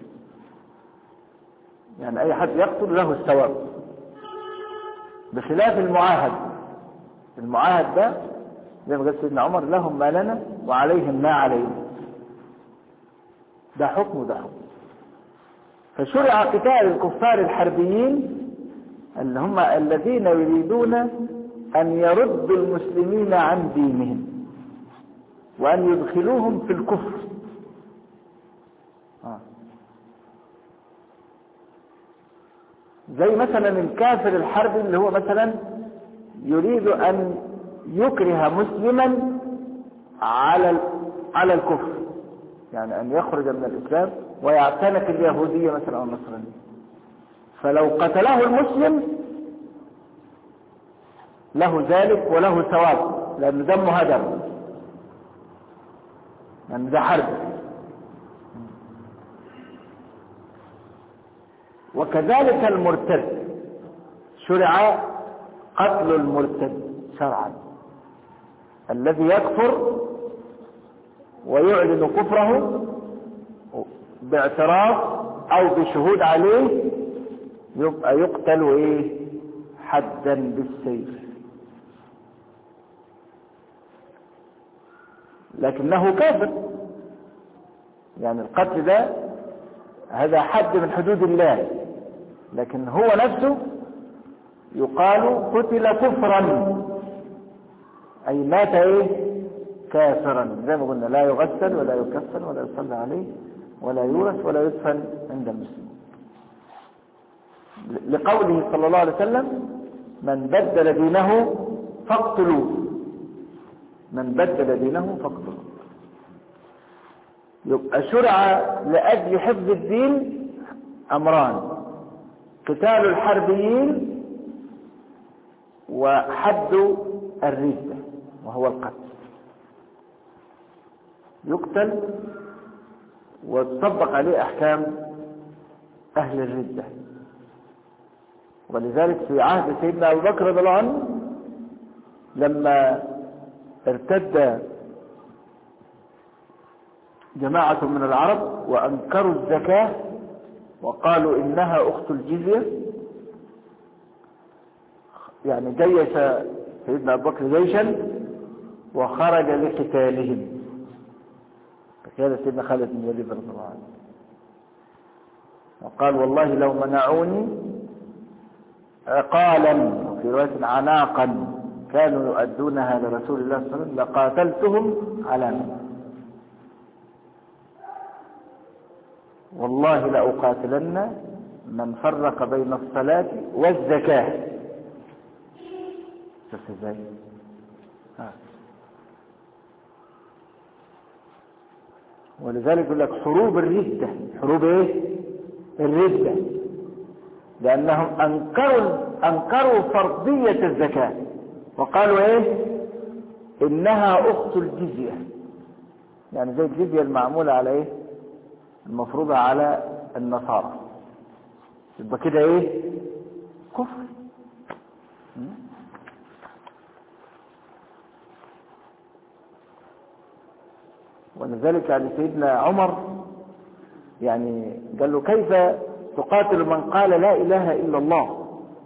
[SPEAKER 1] يعني اي حد يقتل له الثواب بخلاف المعاهد المعاهد ده زي ما قال سيدنا عمر لهم ما لنا وعليهم ما علينا ده حكم وده حكم فشرع قتال الكفار الحربيين اللي هم الذين يريدون أن يردوا المسلمين عن دينهم وأن يدخلوهم في الكفر آه. زي مثلا الكافر الحربي اللي هو مثلا يريد أن يكره مسلما على على الكفر يعني أن يخرج من الإسلام ويعتنق اليهودية مثلا أو النصرانية فلو قتله المسلم له ذلك وله ثواب لأن دمه هدر لأن ده حرب وكذلك المرتد شرع قتل المرتد شرعا الذي يكفر ويعلن كفره باعتراف او بشهود عليه يبقى يقتل ايه حدا بالسيف لكنه كافر يعني القتل ده هذا حد من حدود الله لكن هو نفسه يقال قتل كفرا أي مات إيه كافرا زي ما قلنا لا يغسل ولا يكفن ولا يصلى عليه ولا يورث ولا يدفن عند المسلمين لقوله صلى الله عليه وسلم من بدل دينه فاقتلوه من بدل دينه فاقتلوه يبقى شرع لأجل حفظ الدين أمران قتال الحربيين وحد الردة وهو القتل يقتل وتطبق عليه أحكام أهل الردة ولذلك في عهد سيدنا أبو بكر رضي الله عنه لما ارتد جماعة من العرب وأنكروا الزكاة وقالوا إنها أخت الجزية يعني جيش سيدنا أبو بكر جيشا وخرج لقتالهم فكان سيدنا خالد بن الوليد رضي الله عنه وقال والله لو منعوني عقالا وفي رواية عناقا كانوا يؤدونها لرسول الله صلى الله عليه وسلم لقاتلتهم على منه والله لأقاتلن من فرق بين الصلاة والزكاة شوف ازاي ولذلك يقول لك حروب الردة حروب ايه الردة لأنهم أنكروا أنكروا فرضية الزكاة وقالوا ايه إنها أخت الجزية يعني زي الجزية المعمولة على ايه المفروضة على النصارى يبقى كده ايه كفر ولذلك يعني سيدنا عمر يعني قال له كيف تقاتل من قال لا اله الا الله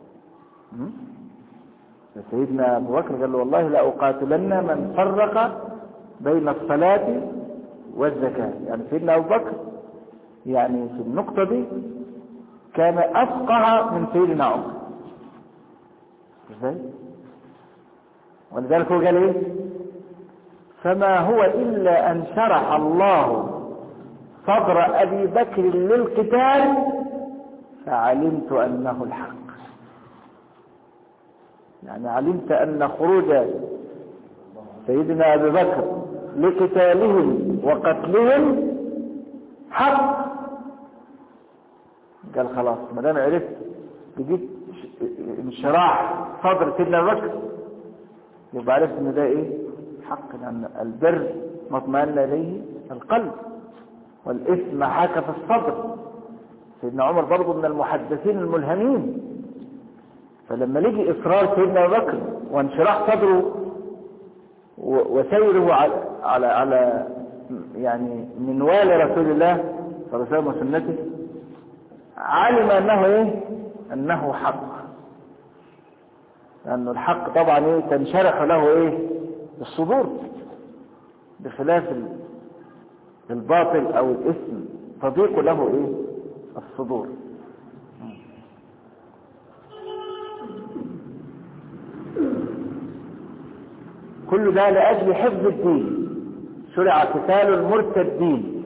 [SPEAKER 1] سيدنا ابو بكر قال له والله لا اقاتلن من فرق بين الصلاه والزكاه يعني سيدنا ابو بكر يعني في النقطة دي كان أفقه من سيدنا عمر ازاي ولذلك هو قال ايه فما هو إلا أن شرح الله صدر أبي بكر للقتال فعلمت أنه الحق يعني علمت أن خروج سيدنا أبي بكر لقتالهم وقتلهم حق قال خلاص ما دام عرفت لقيت انشراح صدر سيدنا ابو بكر يبقى عرفت ان ده ايه حق لان البر ما اطمأن اليه القلب والاثم حاك في الصدر سيدنا عمر برضه من المحدثين الملهمين فلما لقي اصرار سيدنا ابو بكر وانشراح صدره وسيره على على على يعني منوال رسول الله صلى الله عليه وسلم وسنته علم انه ايه انه حق لانه الحق طبعا ايه تنشرح له ايه الصدور بخلاف الباطل او الاثم تضيق له ايه الصدور كل ده لاجل حفظ الدين شرع قتال المرتدين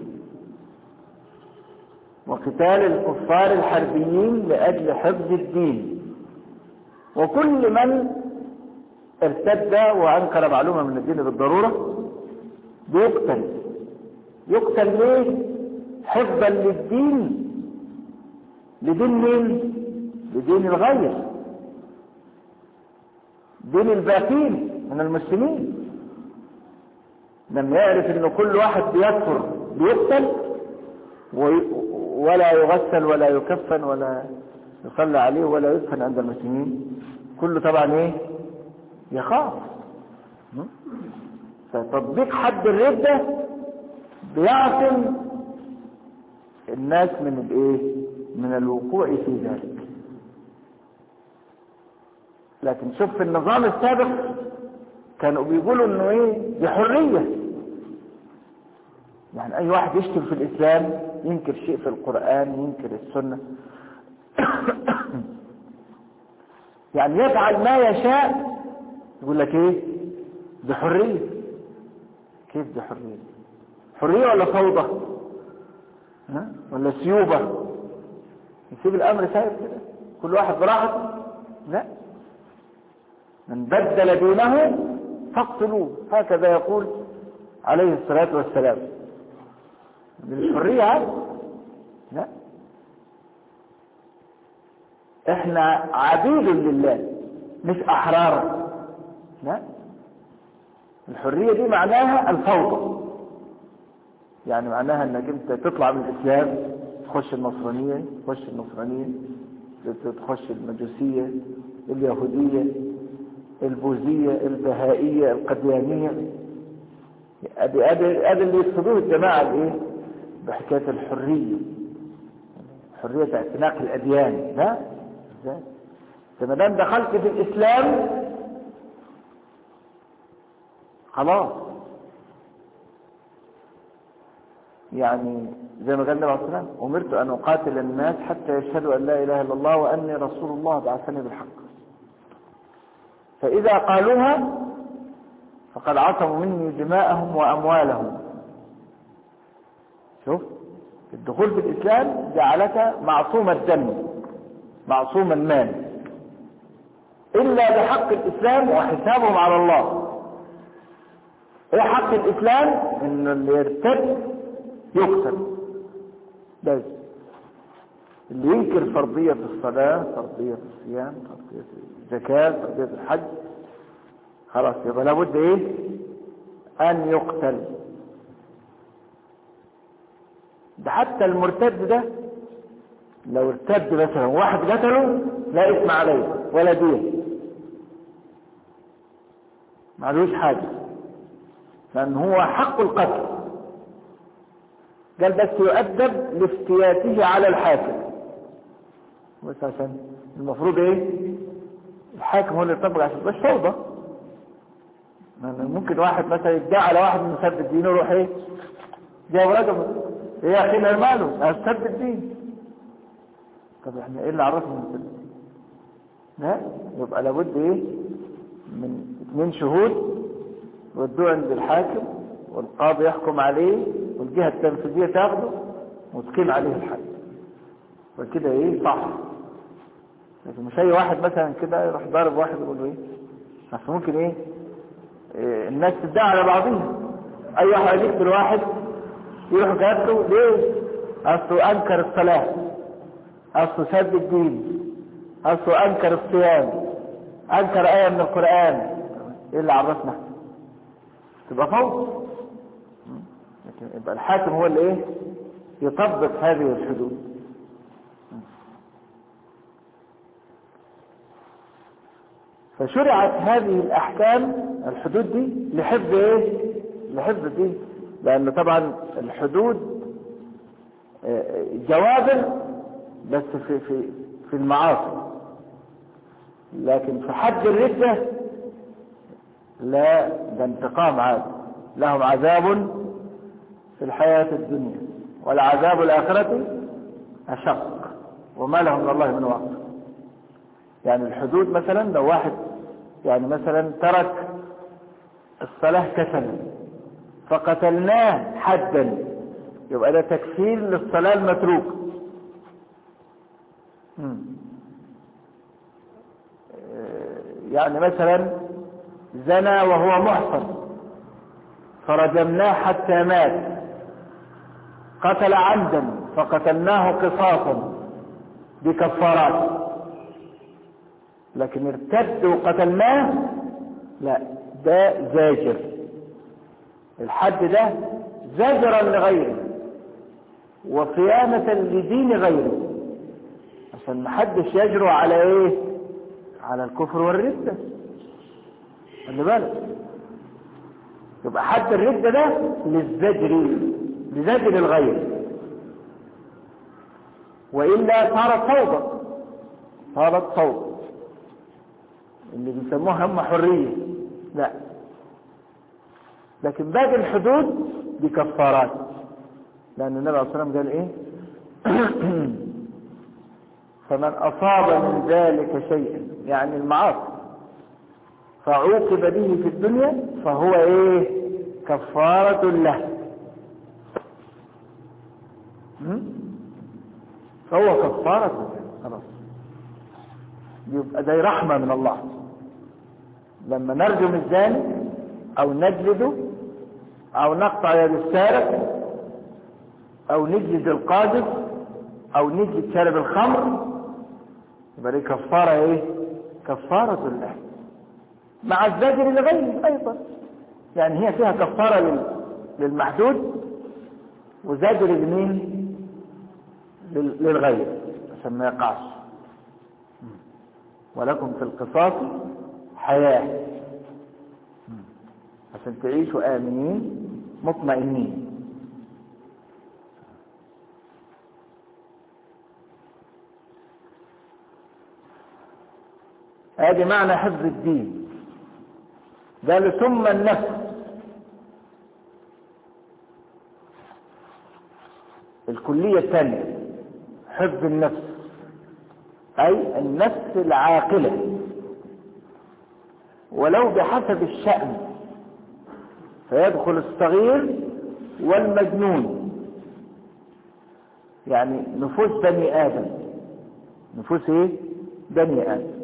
[SPEAKER 1] وقتال الكفار الحربيين لأجل حفظ الدين وكل من ارتد وأنكر معلومة من الدين بالضرورة بيقتل يقتل ليه حفظا للدين لدين مين لدين الغير دين الباقين من المسلمين لما يعرف ان كل واحد بيكفر بيقتل ولا يغسل ولا يكفن ولا يصلى عليه ولا يدفن عند المسلمين كله طبعا ايه يخاف فتطبيق حد الردة بيعصم الناس من الايه من الوقوع في ذلك لكن شوف في النظام السابق كانوا بيقولوا انه ايه دي حرية يعني أي واحد يشتم في الإسلام ينكر شيء في القرآن ينكر السنة يعني يفعل ما يشاء يقول لك ايه بحرية كيف بحرية حرية ولا فوضى ها؟ ولا سيوبة يسيب الأمر سايب كده كل واحد براحته لا من بدل دينه فاقتلوه هكذا يقول عليه الصلاة والسلام بالحرية عادي لا احنا عبيد لله مش احرار لا الحرية دي معناها الفوضى يعني معناها انك انت تطلع من الاسلام تخش النصرانية تخش النصرانية تخش المجوسية اليهودية البوذية البهائية القديانية ادي ادي ادي اللي يقصدوه الجماعة الايه بحكاية الحرية حرية اعتناق الاديان لا ازاي ما دام دخلت في الاسلام خلاص يعني زي ما قال النبي عليه الصلاه والسلام امرت ان اقاتل الناس حتى يشهدوا ان لا اله الا الله واني رسول الله بعثني بالحق فاذا قالوها فقد عصموا مني دماءهم واموالهم شوف الدخول في الاسلام جعلك معصوم الدم معصوم المال الا بحق الاسلام وحسابهم على الله ايه حق الاسلام ان اللي يرتد يقتل بس اللي ينكر فرضية الصلاة فرضية الصيام فرضية الزكاة فرضية الحج خلاص يبقى لابد ايه ان يقتل ده حتى المرتد ده لو ارتد مثلا واحد قتله لا اسم عليه ولا دين معلوش حاجة لأن هو حق القتل قال بس يؤدب لافتياته على الحاكم بس عشان المفروض ايه الحاكم هو اللي يطبق عشان بس فوضى ممكن واحد مثلا يدعي على واحد من سب الدين يروح ايه جايب رقم ايه يا اخي ماله سب الدين طب احنا ايه اللي عرفنا من سب الدين لا يبقى لابد ايه من اثنين شهود ودوه عند الحاكم والقاضي يحكم عليه والجهة التنفيذية تاخده وتقيم عليه الحد وكده ايه صح لكن مش اي واحد مثلا كده يروح ضارب واحد يقول له ايه اصل ممكن ايه, إيه الناس تدعي على بعضها اي واحد يقتل واحد يروح قاتله ليه اصله انكر الصلاة اصله سد الدين اصله انكر الصيام انكر ايه من القرآن ايه اللي عرفنا تبقى فوق لكن يبقى الحاكم هو اللي ايه يطبق هذه الحدود فشرعت هذه الاحكام الحدود دي لحفظ ايه لحفظ دي لان طبعا الحدود جوابر بس في في في المعاصي لكن في حد الردة لا ده انتقام عاد لهم عذاب في الحياة الدنيا والعذاب الآخرة أشق وما لهم من الله من وقت يعني الحدود مثلا لو واحد يعني مثلا ترك الصلاة كسلا فقتلناه حدا يبقى ده تكفير للصلاة المتروك يعني مثلا زنى وهو محصن فرجمناه حتى مات قتل عمدا فقتلناه قصاصا بكفارات لكن ارتد وقتلناه لا ده زاجر الحد ده زاجرا لغيره وقيامة لدين غيره عشان محدش يجرؤ على ايه على الكفر والردة خلي بالك يبقى حد الردة ده للزجر لزجر الغير وإلا صارت فوضى صارت فوضى اللي بيسموها هم حرية لا لكن باقي الحدود بكفارات لأن النبي عليه الصلاة والسلام قال إيه فمن أصاب من ذلك شيئا يعني المعاصي فعوقب به في الدنيا فهو إيه كفارة له م? فهو كفارة له خلاص يبقى ده رحمة من الله لما نرجم الزاني او نجلده او نقطع يد السارق او نجلد القاذف او نجلد شارب الخمر يبقى دي كفارة ايه كفارة الله مع الزاجر لغيره ايضا يعني هي فيها كفارة لل- للمحدود وزاجر لمين لل- للغير عشان ما يقعش ولكم في القصاص حياة عشان تعيشوا آمنين مطمئنين ادي معنى حفظ الدين قال ثم النفس الكلية الثانية حفظ النفس أي النفس العاقلة ولو بحسب الشأن فيدخل الصغير والمجنون يعني نفوس بني آدم نفوس ايه بني آدم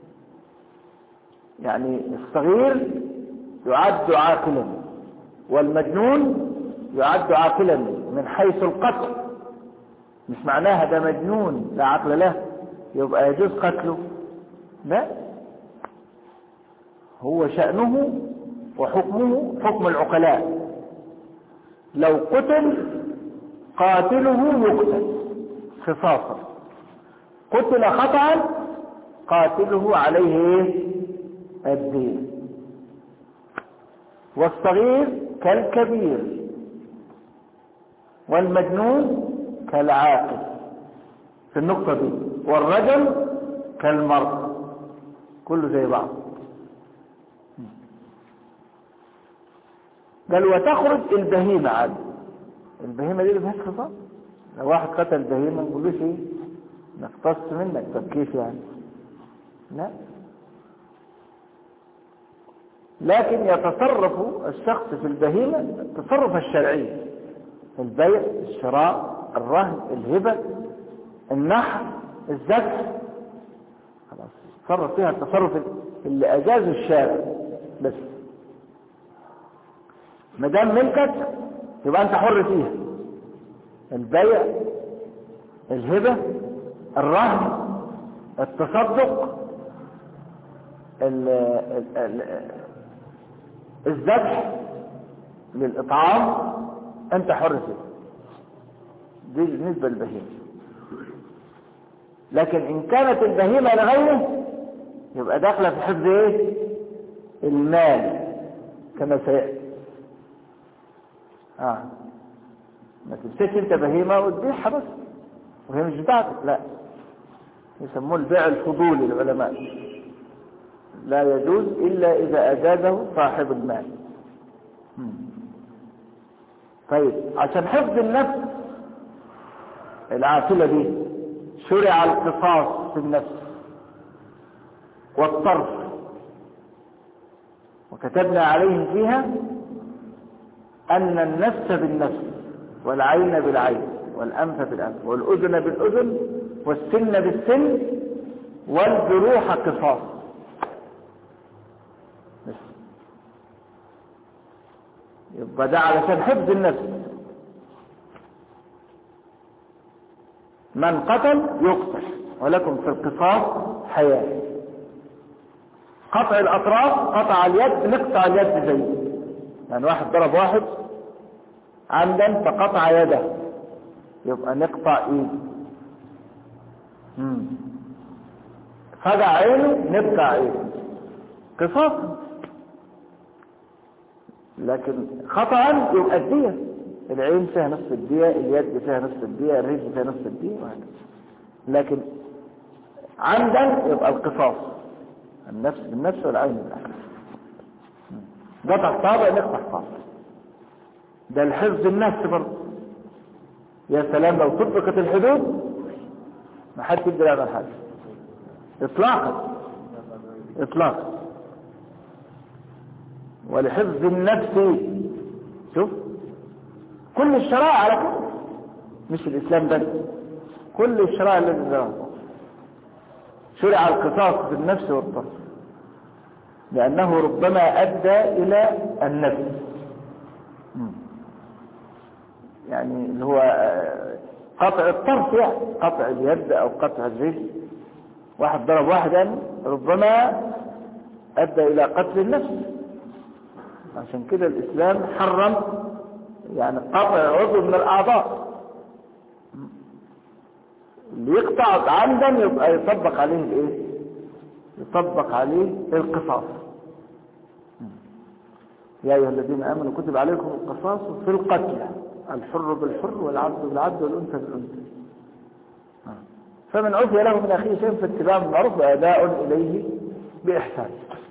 [SPEAKER 1] يعني الصغير يعد عاقلا والمجنون يعد عاقلا من حيث القتل مش معناها ده مجنون لا عقل له يبقى يجوز قتله لا هو شأنه وحكمه حكم العقلاء لو قتل قاتله يقتل خصاصا قتل خطأ قاتله عليه ايه الدين والصغير كالكبير والمجنون كالعاقل في النقطة دي والرجل كالمرء كله زي بعض قال وتخرج البهيمة عاد البهيمة دي اللي فيهاش خصام لو واحد قتل بهيمة ما نقولوش ايه نقتص منك طب كيف يعني لا لكن يتصرف الشخص في البهيمة التصرف الشرعي البيع الشراء الرهن الهبة النحر الذبح خلاص تصرف فيها التصرف اللي أجازه الشارع بس ما دام ملكك يبقى أنت حر فيها البيع الهبة الرهن التصدق ال ال ال الذبح للإطعام أنت حر فيه دي بالنسبة للبهيمة لكن إن كانت البهيمة لغيره يبقى داخلة في حفظ إيه؟ المال كما سيأتي آه ما تمسكش أنت بهيمة وتبيعها بس وهي مش بتاعتك لا يسموه البيع الفضولي العلماء لا يجوز إلا إذا أجازه صاحب المال طيب عشان حفظ النفس العاقلة دي شرع القصاص في النفس والطرف وكتبنا عليهم فيها أن النفس بالنفس والعين بالعين والأنف بالأنف والأذن بالأذن والسن بالسن والجروح قصاص يبقى ده علشان حفظ النفس من قتل يقتل ولكم في القصاص حياة قطع الأطراف قطع اليد نقطع اليد زيه يعني واحد ضرب واحد عمدا فقطع يده يبقى نقطع ايده مم. فجع عينه نبقى عينه قصاص لكن خطأ يبقى الدية العين فيها نصف الدية اليد فيها نصف الدية الرجل فيها نصف الدية وهكذا لكن عمدا يبقى القصاص النفس بالنفس والعين بالعين قطع طابع نقطع طابع ده الحفظ النفس برضه يا سلام لو طبقت الحدود ما حد يقدر يعمل حاجة اطلاقا اطلاقا ولحفظ النفس شوف كل الشرائع على كده مش الاسلام بس كل الشرائع التي ذكرها شرع القصاص في النفس والطرف لأنه ربما أدى إلى النفس يعني اللي هو قطع الطرف يعني قطع اليد أو قطع الرجل واحد ضرب واحدا ربما أدى إلى قتل النفس عشان كده الإسلام حرم يعني قطع عضو من الأعضاء اللي يقطع عمدا يبقى يطبق عليه الايه يطبق عليه القصاص يا ايها الذين امنوا كتب عليكم القصاص في القتلى الحر بالحر والعبد بالعبد والانثى بالانثى فمن عفي له من اخيه شيء فاتباع بالمعروف واداء اليه باحسان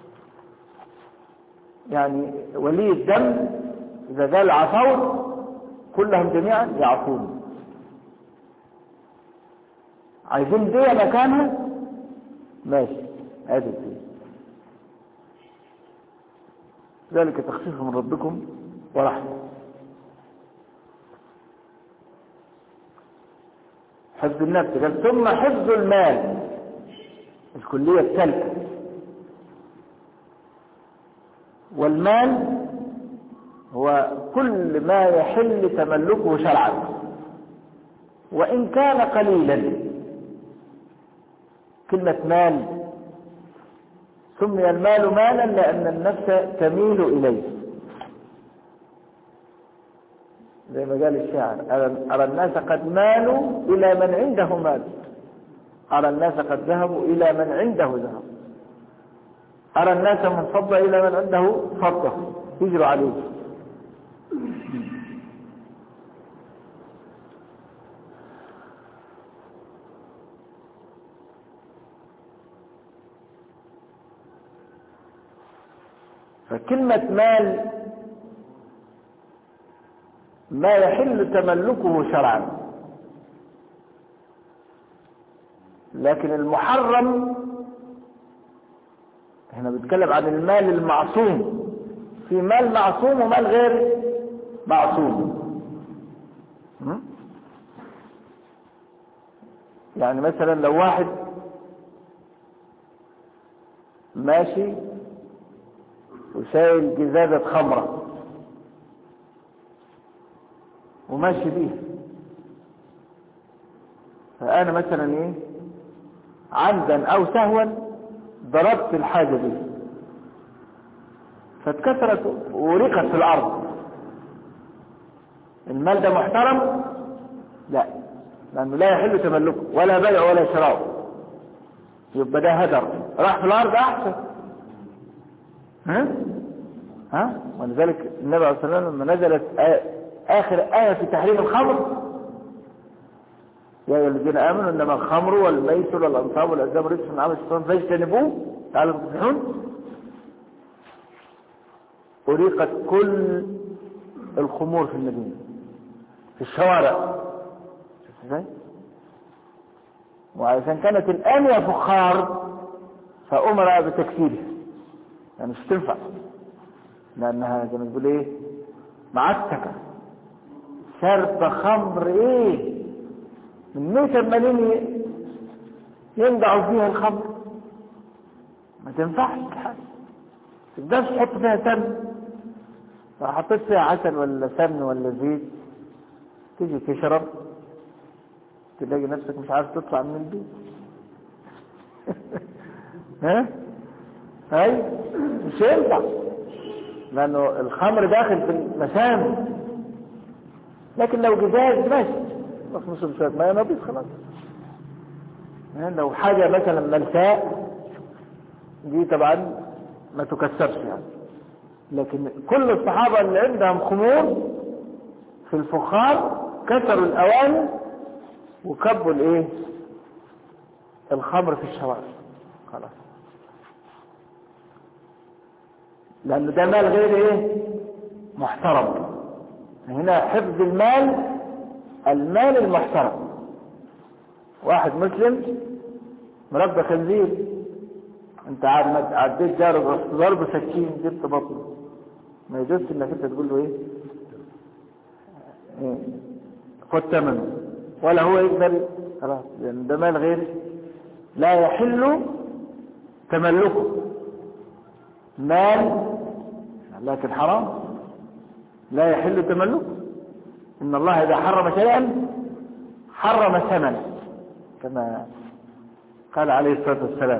[SPEAKER 1] يعني ولي الدم اذا قال عفوت كلهم جميعا يعفون عايزين دية مكانها ماشي ادي الدية ذلك تخفيف من ربكم ورحمة حفظ النفس قال ثم حفظ المال الكلية الثالثة والمال هو كل ما يحل تملكه شرعا وإن كان قليلا كلمة مال سمي المال مالا لأن النفس تميل إليه زي ما قال الشاعر أرى الناس قد مالوا إلى من عنده مال أرى الناس قد ذهبوا إلى من عنده ذهب أرى الناس من فضة إلى من عنده فضة يجروا عليه فكلمة مال ما يحل تملكه شرعا لكن المحرم هنا بنتكلم عن المال المعصوم في مال معصوم ومال غير معصوم يعني مثلا لو واحد ماشي وشايل جزازة خمرة وماشي بيها فأنا مثلا إيه عمدا أو سهوا ضربت الحاجة دي فاتكسرت ورقت في الأرض المال ده محترم لا لأنه لا يحل تملكه ولا بيع ولا شراء يبقى ده هدر راح في الأرض أحسن ها ها ولذلك النبي عليه الصلاه والسلام لما نزلت اخر ايه في تحريم الخمر يا ايها الذين امنوا انما الخمر والميسر والانصاب والازلام رجس من عمل الشيطان فاجتنبوه تعالوا تفلحون أريقت كل الخمور في المدينة في الشوارع شفت ازاي؟ وعشان كانت الآنية فخار فأمر بتكسيرها يعني مش تنفع لانها زي ما تقول ايه معسكة شرب خمر ايه من مية ملايين ينقعوا فيها الخمر ما تنفعش الحاجة تقدرش تحط فيها سمن لو حطيت فيها عسل ولا سمن ولا زيت تيجي تشرب تلاقي نفسك مش عارف تطلع من البيت ها هاي مش ينفع لانه الخمر داخل في المسام لكن لو جزاز ماشي نخلص بشويه ميه نبيض خلاص لو حاجه مثلا ملساء دي طبعا ما تكسرش يعني لكن كل الصحابه اللي عندهم خمور في الفخار كسروا الاواني وكبوا الايه الخمر في الشوارع خلاص لأنه ده مال غير إيه محترم هنا حفظ المال المال المحترم واحد مسلم مربى خنزير انت عاد عديت جاره رحت ضرب سكين جبت بطنه ما يجوزش انك انت تقول له ايه, إيه؟ خد ثمنه ولا هو يقدر خلاص لان ده مال غير لا يحل تملكه مال لكن حرام لا يحل تملكه ان الله اذا حرم شيئا حرم ثمنه كما قال عليه الصلاه والسلام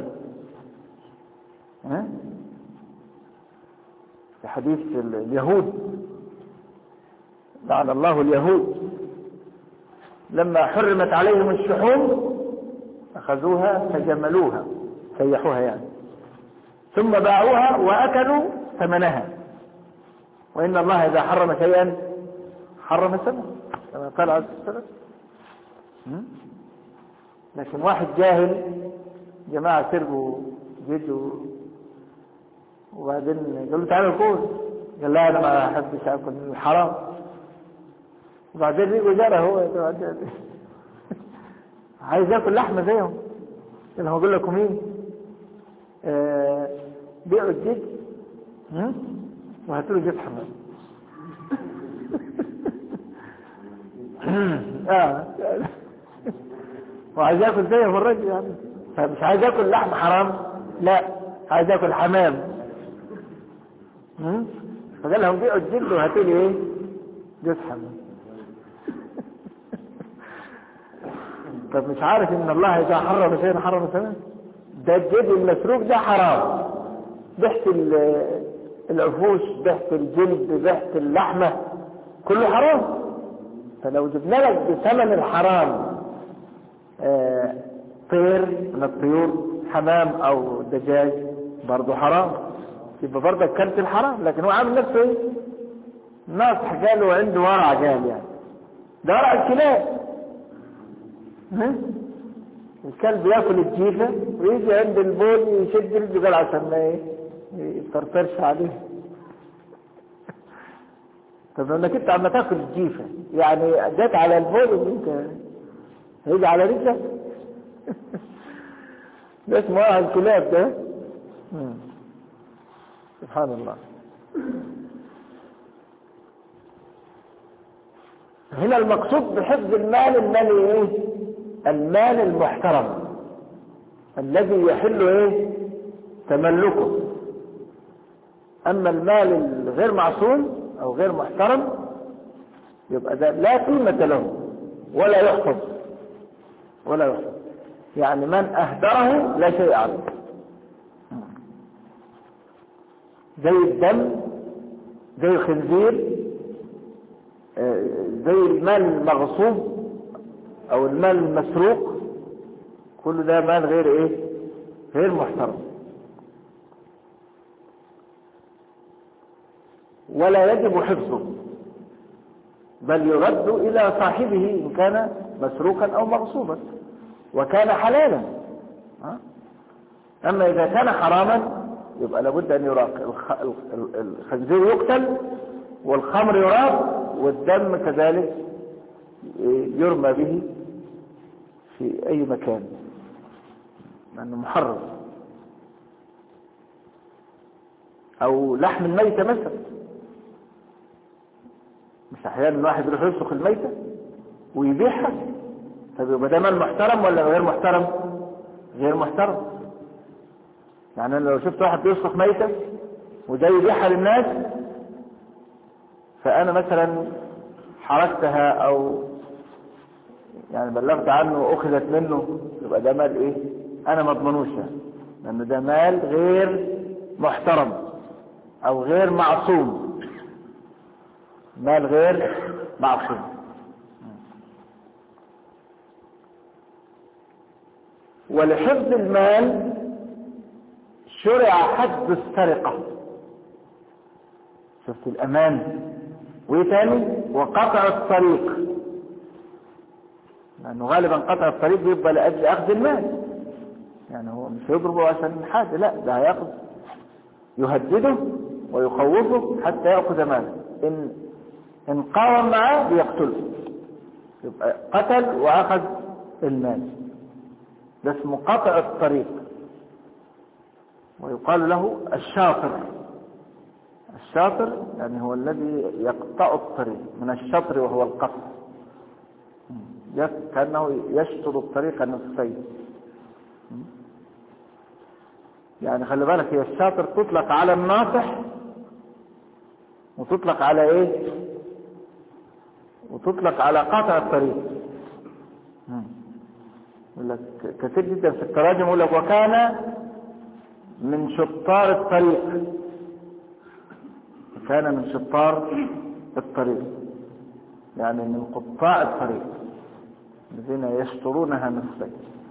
[SPEAKER 1] ها في حديث اليهود لعن الله اليهود لما حرمت عليهم الشحوم أخذوها فجملوها سيحوها يعني ثم باعوها وأكلوا ثمنها وإن الله إذا حرم شيئا حرم ثمنه كما قال عليه الصلاة لكن واحد جاهل جماعة سرقوا جدوا وبعدين قال له تعالى كل قال لا انا ما احبش اكل من الحرام وبعدين يجوا جرى هو عايز ياكل لحمه زيهم اللي هو بيقول لكم ايه آه بيعوا الجد وهاتوا له جد حمام اه وعايز ياكل زيهم الراجل يعني فمش عايز ياكل لحم حرام لا عايز ياكل حمام فقال لهم بيعوا الجلد وهاتوا لي ايه جوز حمام طب مش عارف ان الله اذا حرم شيئا حرم ثمن ده الجلد المسروق ده حرام بحث العفوش بحث الجلد بحث اللحمة كله حرام فلو جبنا لك بثمن الحرام آه طير من الطيور حمام او دجاج برضه حرام يبقى برضه اكلت الحرام لكن هو عامل نفسه ايه ناصح قال وعنده ورع قال يعني ده ورع الكلاب ها الكلب ياكل الجيفة ويجي عند البول يشد رجله قال عشان ما ايه يطرطرش عليه طب انك انت عم تاكل الجيفة يعني جت على البول وانت هيجي على رجلك ده اسمه اه الكلاب ده سبحان الله هنا المقصود بحفظ المال المال ايه المال المحترم الذي يحل ايه تملكه اما المال الغير معصوم او غير محترم يبقى ده لا قيمة له ولا يحفظ ولا يحفظ يعني من اهدره لا شيء عليه زي الدم زي الخنزير زي المال المغصوب او المال المسروق كل ده مال غير ايه غير محترم ولا يجب حفظه بل يرد الى صاحبه ان كان مسروقا او مغصوبا وكان حلالا اما اذا كان حراما يبقى لابد ان يراق الخنزير يقتل والخمر يراق والدم كذلك يرمى به في اي مكان لانه محرم او لحم الميتة مثلا مش احيانا الواحد يروح يسلخ الميتة ويبيعها طب يبقى ده مال محترم ولا غير محترم غير محترم يعني انا لو شفت واحد بيسلخ ميتة وده يبيعها للناس فانا مثلا حركتها او يعني بلغت عنه واخذت منه يبقى ده مال ايه انا ما اضمنوش يعني لان ده مال غير محترم او غير معصوم مال غير معصوم ولحفظ المال شرع حد السرقة شفت الأمان وإيه تاني وقطع الطريق لأنه غالبا قطع الطريق بيبقى لأجل أخذ المال يعني هو مش يضربه عشان حاجة لا ده هياخذ يهدده ويخوفه حتى يأخذ ماله إن إن قاوم معاه بيقتله يبقى قتل واخذ المال ده اسمه قطع الطريق ويقال له الشاطر الشاطر يعني هو الذي يقطع الطريق من الشطر وهو القطع كأنه يشطر الطريق نصفين يعني خلي بالك هي الشاطر تطلق على الناصح وتطلق على ايه وتطلق على قاطع الطريق يقول لك كثير جدا في التراجم يقول لك وكان من شطار الطريق كان من شطار الطريق يعني من قطاع الطريق الذين يشطرونها نصفين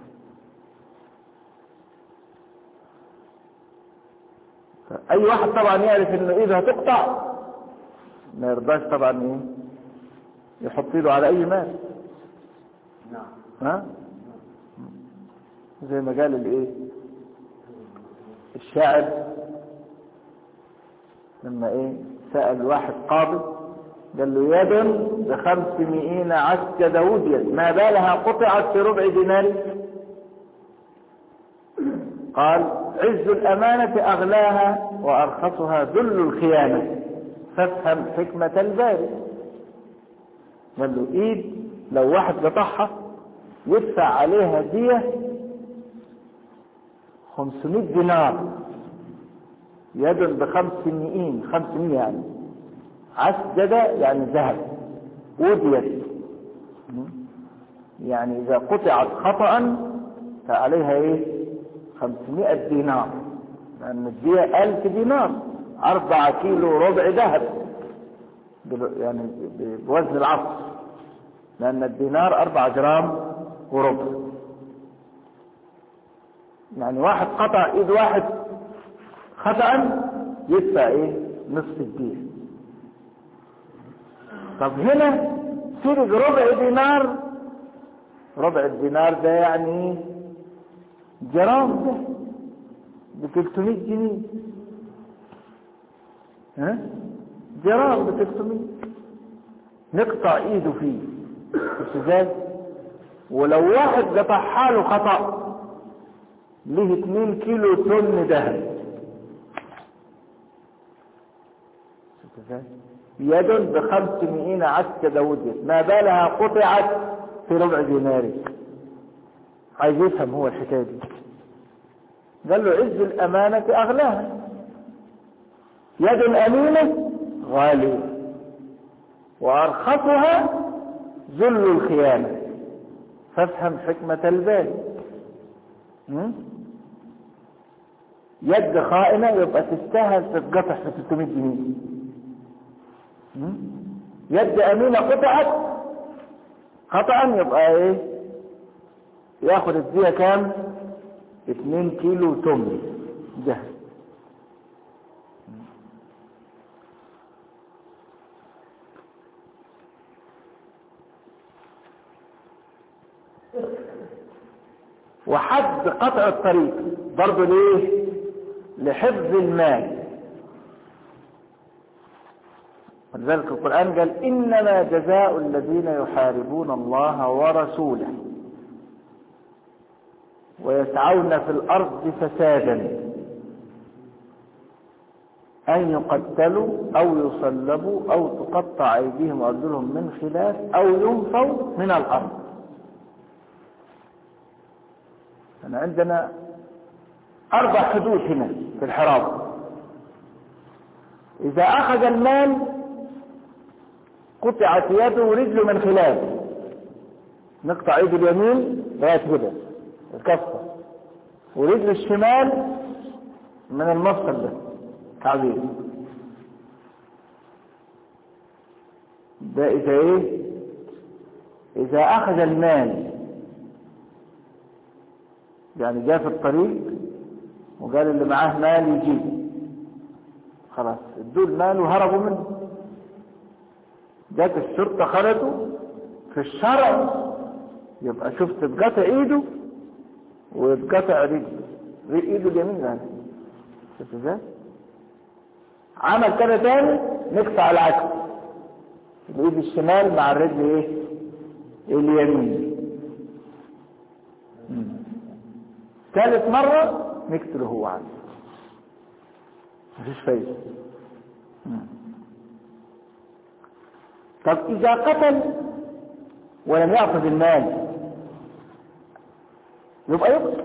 [SPEAKER 1] اي واحد طبعا يعرف انه ايده هتقطع ما يرضاش طبعا ايه يحط ايده على اي مال
[SPEAKER 2] نعم
[SPEAKER 1] ها زي ما قال الايه الشاعر لما ايه سأل واحد قاضي قال له يد بخمسمائين عسكد وديت ما بالها قطعت في ربع دينار قال عز الأمانة أغلاها وأرخصها ذل الخيانة فافهم حكمة الباري قال له إيد لو واحد قطعها يدفع عليها دية 500 دينار يد بخمسمائين خمسمائة يعني عسجد يعني ذهب وديت يعني إذا قطعت خطأ فعليها إيه خمسمائة دينار لأن الدية ألف دينار أربعة كيلو ربع ذهب يعني بوزن العصر لأن الدينار أربعة جرام وربع يعني واحد قطع إيد واحد خطأ يدفع إيه نصف الدين طب هنا سرق ربع دينار ربع الدينار ده يعني جرام ده ب 300 جنيه ها جرام ب 300 نقطع ايده فيه مش ازاي ولو واحد قطع حاله خطأ له 2 كيلو طن ذهب يد بخمسمائين عسكة وديت ما بالها قطعت في ربع دينار عايز يفهم هو الحكاية دي قال له عز الأمانة أغلاها يد أمينة غالية وأرخصها ذل الخيانة فافهم حكمة البال يد خائنة يبقى تستاهل تتقطع في 600 جنيه يد أمينة قطعت قطعا يبقى ايه ياخد الدية كام 2 كيلو تمر ده وحد قطع الطريق برضه ليه لحفظ المال ولذلك القرآن قال إنما جزاء الذين يحاربون الله ورسوله ويسعون في الأرض فسادا أن يقتلوا أو يصلبوا أو تقطع أيديهم وأرجلهم من خلاف أو ينفوا من الأرض أنا عندنا أربع حدود هنا في الحراب إذا أخذ المال قطعت يده ورجله من خلاف نقطع يد اليمين لغاية كده الكفة ورجل الشمال من المفصل ده تعبير ده إذا إيه إذا أخذ المال يعني جاء في الطريق وقال اللي معاه مال يجيب خلاص ادوا المال وهربوا منه جت الشرطة خدته في الشرع يبقى شفت اتقطع ايده واتقطع رجله ايده اليمين يعني شفت ازاي عمل كده تاني نقطع العكس الايد الشمال مع الرجل ايه اليمين مم. ثالث مرة نقتله هو عنه مفيش فايدة مم. طب إذا قتل ولم يأخذ المال يبقى يقتل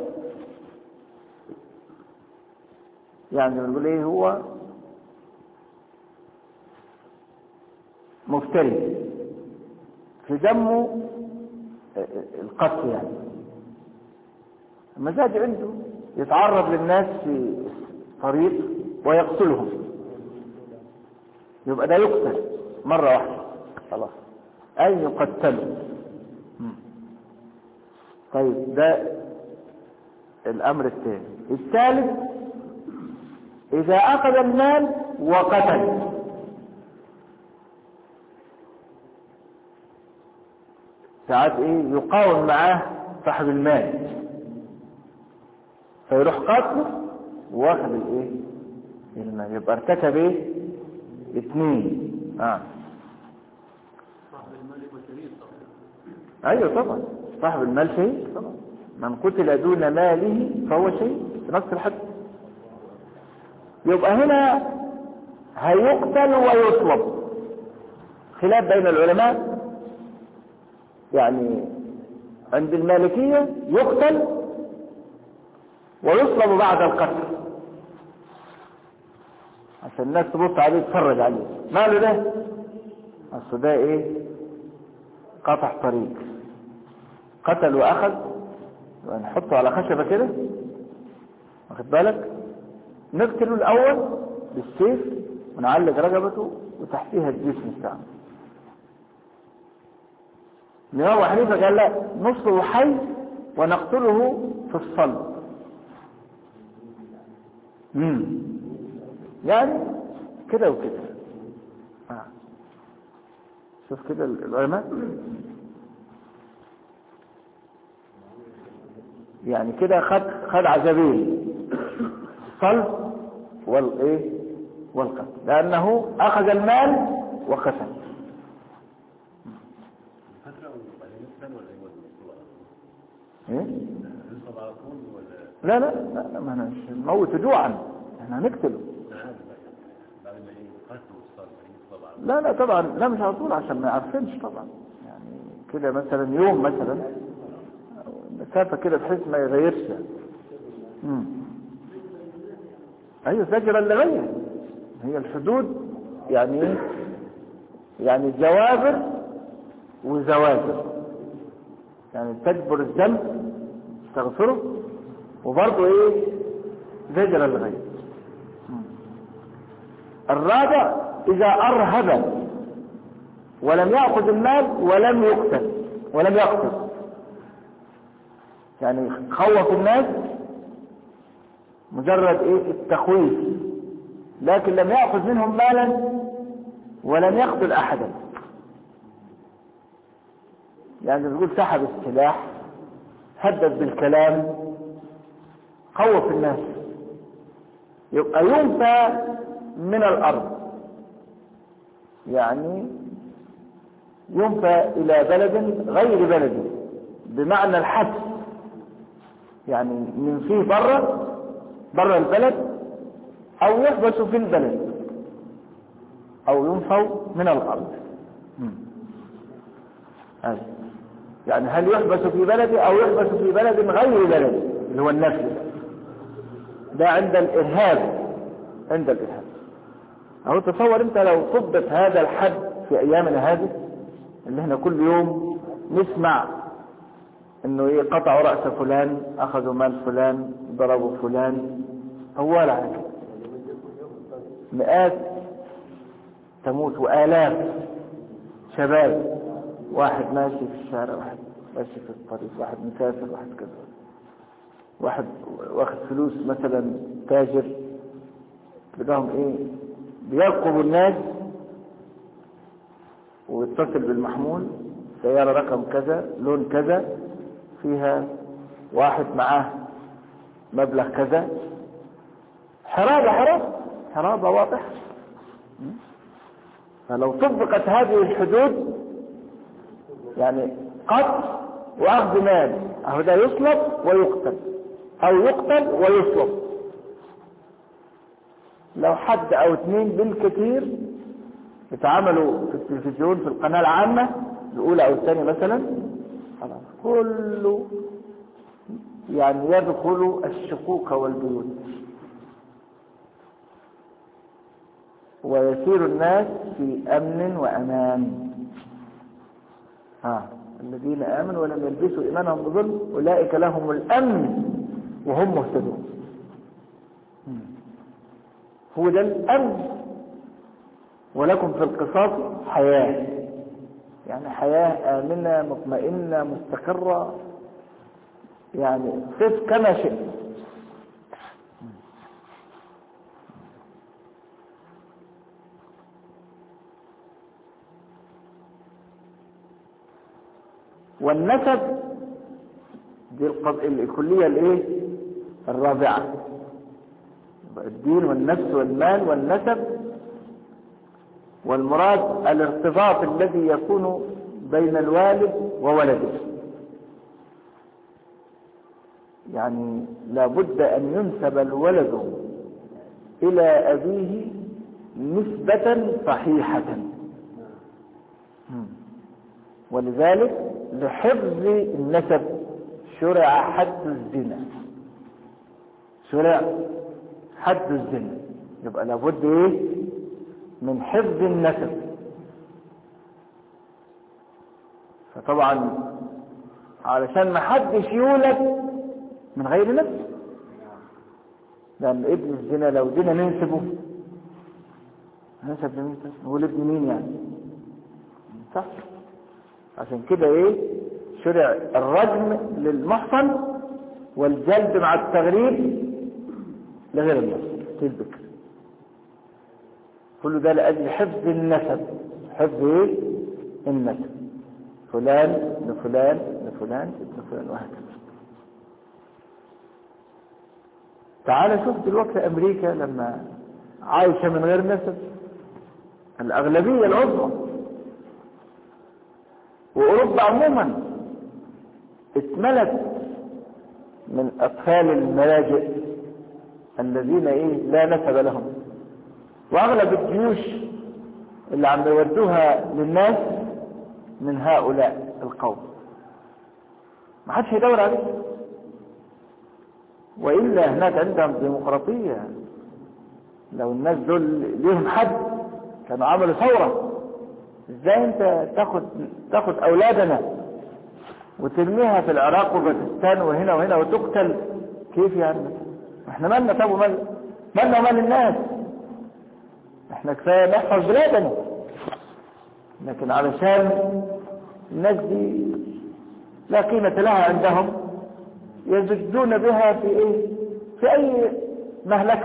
[SPEAKER 1] يعني بنقول ايه هو مفتري في دمه القتل يعني المزاج عنده يتعرض للناس في طريق ويقتلهم يبقى ده يقتل مرة واحدة خلاص أي يقتل طيب ده الأمر الثاني الثالث إذا أخذ المال وقتل ساعات إيه يقاوم معاه صاحب المال فيروح قاتله واخد الايه المال يبقى ارتكب ايه اثنين اه
[SPEAKER 2] صاحب المال يبقى شريك طبعا
[SPEAKER 1] ايوه طبعا صاحب المال شيء طبعا من قتل دون ماله فهو شيء في نفس الحد يبقى هنا هيقتل ويصلب خلاف بين العلماء يعني عند المالكية يقتل ويصلب بعد القتل عشان الناس تبص عليه تتفرج عليه ماله ده اصل ده ايه قطع طريق قتل واخذ ونحطه على خشبة كده واخد بالك نقتله الاول بالسيف ونعلق رقبته وتحتيها الجسم بتاعه الإمام أبو حنيفة قال لا نصه حي ونقتله في الصلب مم. يعني كده وكده آه. شوف كده العلماء يعني كده خد خد عزبين الصلب والايه والقتل لانه اخذ المال وقتل
[SPEAKER 2] فترة وبعدين يسلم ولا يموت
[SPEAKER 1] ايه
[SPEAKER 2] يصاب على طول ولا
[SPEAKER 1] لا لا لا ما احنا مش نموت جوعا احنا هنقتله
[SPEAKER 2] عادي بقى بعد ما يقتل وصار يصاب على
[SPEAKER 1] لا لا طبعا لا مش على طول عشان ما يعرفنش طبعا يعني كده مثلا يوم مثلا مسافة كده بحيث ما يغيرش يعني. مم. ايوه زجرا لغير هي الحدود يعني ايه يعني جوابر وزواجر يعني تجبر الذنب تغفره وبرضه ايه زجرا لغير مم. الرابع اذا ارهب ولم يأخذ المال ولم يقتل ولم يقتل يعني خوف الناس مجرد ايه التخويف لكن لم يأخذ منهم مالا ولم يقتل احدا يعني تقول سحب السلاح هدد بالكلام خوف الناس يبقى ينفى من الارض يعني ينفى الى بلد غير بلده بمعنى الحبس يعني من فيه بره بره البلد او يحبسوا في البلد او ينفوا من الارض مم. هذا. يعني هل يحبس في بلده او يحبس في بلد غير بلده اللي هو النفي ده عند الارهاب عند الارهاب اهو تصور انت لو طبت هذا الحد في ايامنا هذه اللي احنا كل يوم نسمع انه ايه قطعوا رأس فلان اخذوا مال فلان ضربوا فلان طوال على كده مئات تموت والاف شباب واحد ماشي في الشارع واحد ماشي في الطريق واحد مسافر واحد كذا واحد واخد فلوس مثلا تاجر تلاقيهم ايه بيرقبوا الناس ويتصل بالمحمول سيارة رقم كذا لون كذا فيها واحد معاه مبلغ كذا حرابة حرابة حرابة واضح فلو طبقت هذه الحدود يعني قتل واخذ مال اهو ده يصلب ويقتل او يقتل ويصلب لو حد او اتنين بالكثير اتعملوا في التلفزيون في القناة العامة الاولى او الثانية مثلا خلاص كله يعني يدخل الشقوق والبيوت ويسير الناس في امن وامان ها الذين امنوا ولم يلبسوا ايمانهم بظلم اولئك لهم الامن وهم مهتدون هو ده الامن ولكم في القصاص حياه يعني حياه امنه مطمئنه مستقره يعني صف كما شئت والنسب دي القض... الكلية الايه الرابعة الدين والنفس والمال والنسب والمراد الارتباط الذي يكون بين الوالد وولده يعني لابد أن ينسب الولد إلى أبيه نسبة صحيحة ولذلك لحفظ النسب شرع حد الزنا شرع حد الزنا يبقى لابد ايه من حفظ النسب فطبعا علشان ما حدش يولد من غير نسب لان ابن الزنا لو زنا ننسبه نسب لمين نقول ابن مين يعني صح عشان كده ايه شرع الرجم للمحصن والجلد مع التغريب لغير المحصن البكر كل ده لأجل حفظ النسب حفظ ايه النسب فلان لفلان لفلان ابن فلان وهكذا تعال شوف دلوقتي امريكا لما عايشة من غير نسب الاغلبية العظمى واوروبا عموما اتملت من اطفال الملاجئ الذين ايه لا نسب لهم واغلب الجيوش اللي عم يودوها للناس من هؤلاء القوم ما حدش يدور عليه والا هناك عندهم ديمقراطيه لو الناس دول ليهم حد كانوا عملوا ثوره ازاي انت تاخد تاخد اولادنا وترميها في العراق وباكستان وهنا وهنا وتقتل كيف يعني احنا مالنا طب ومال مالنا ومال الناس احنا كفايه نحفظ بلادنا لكن علشان الناس دي لا قيمة لها عندهم يزجون بها في ايه في اي مهلكة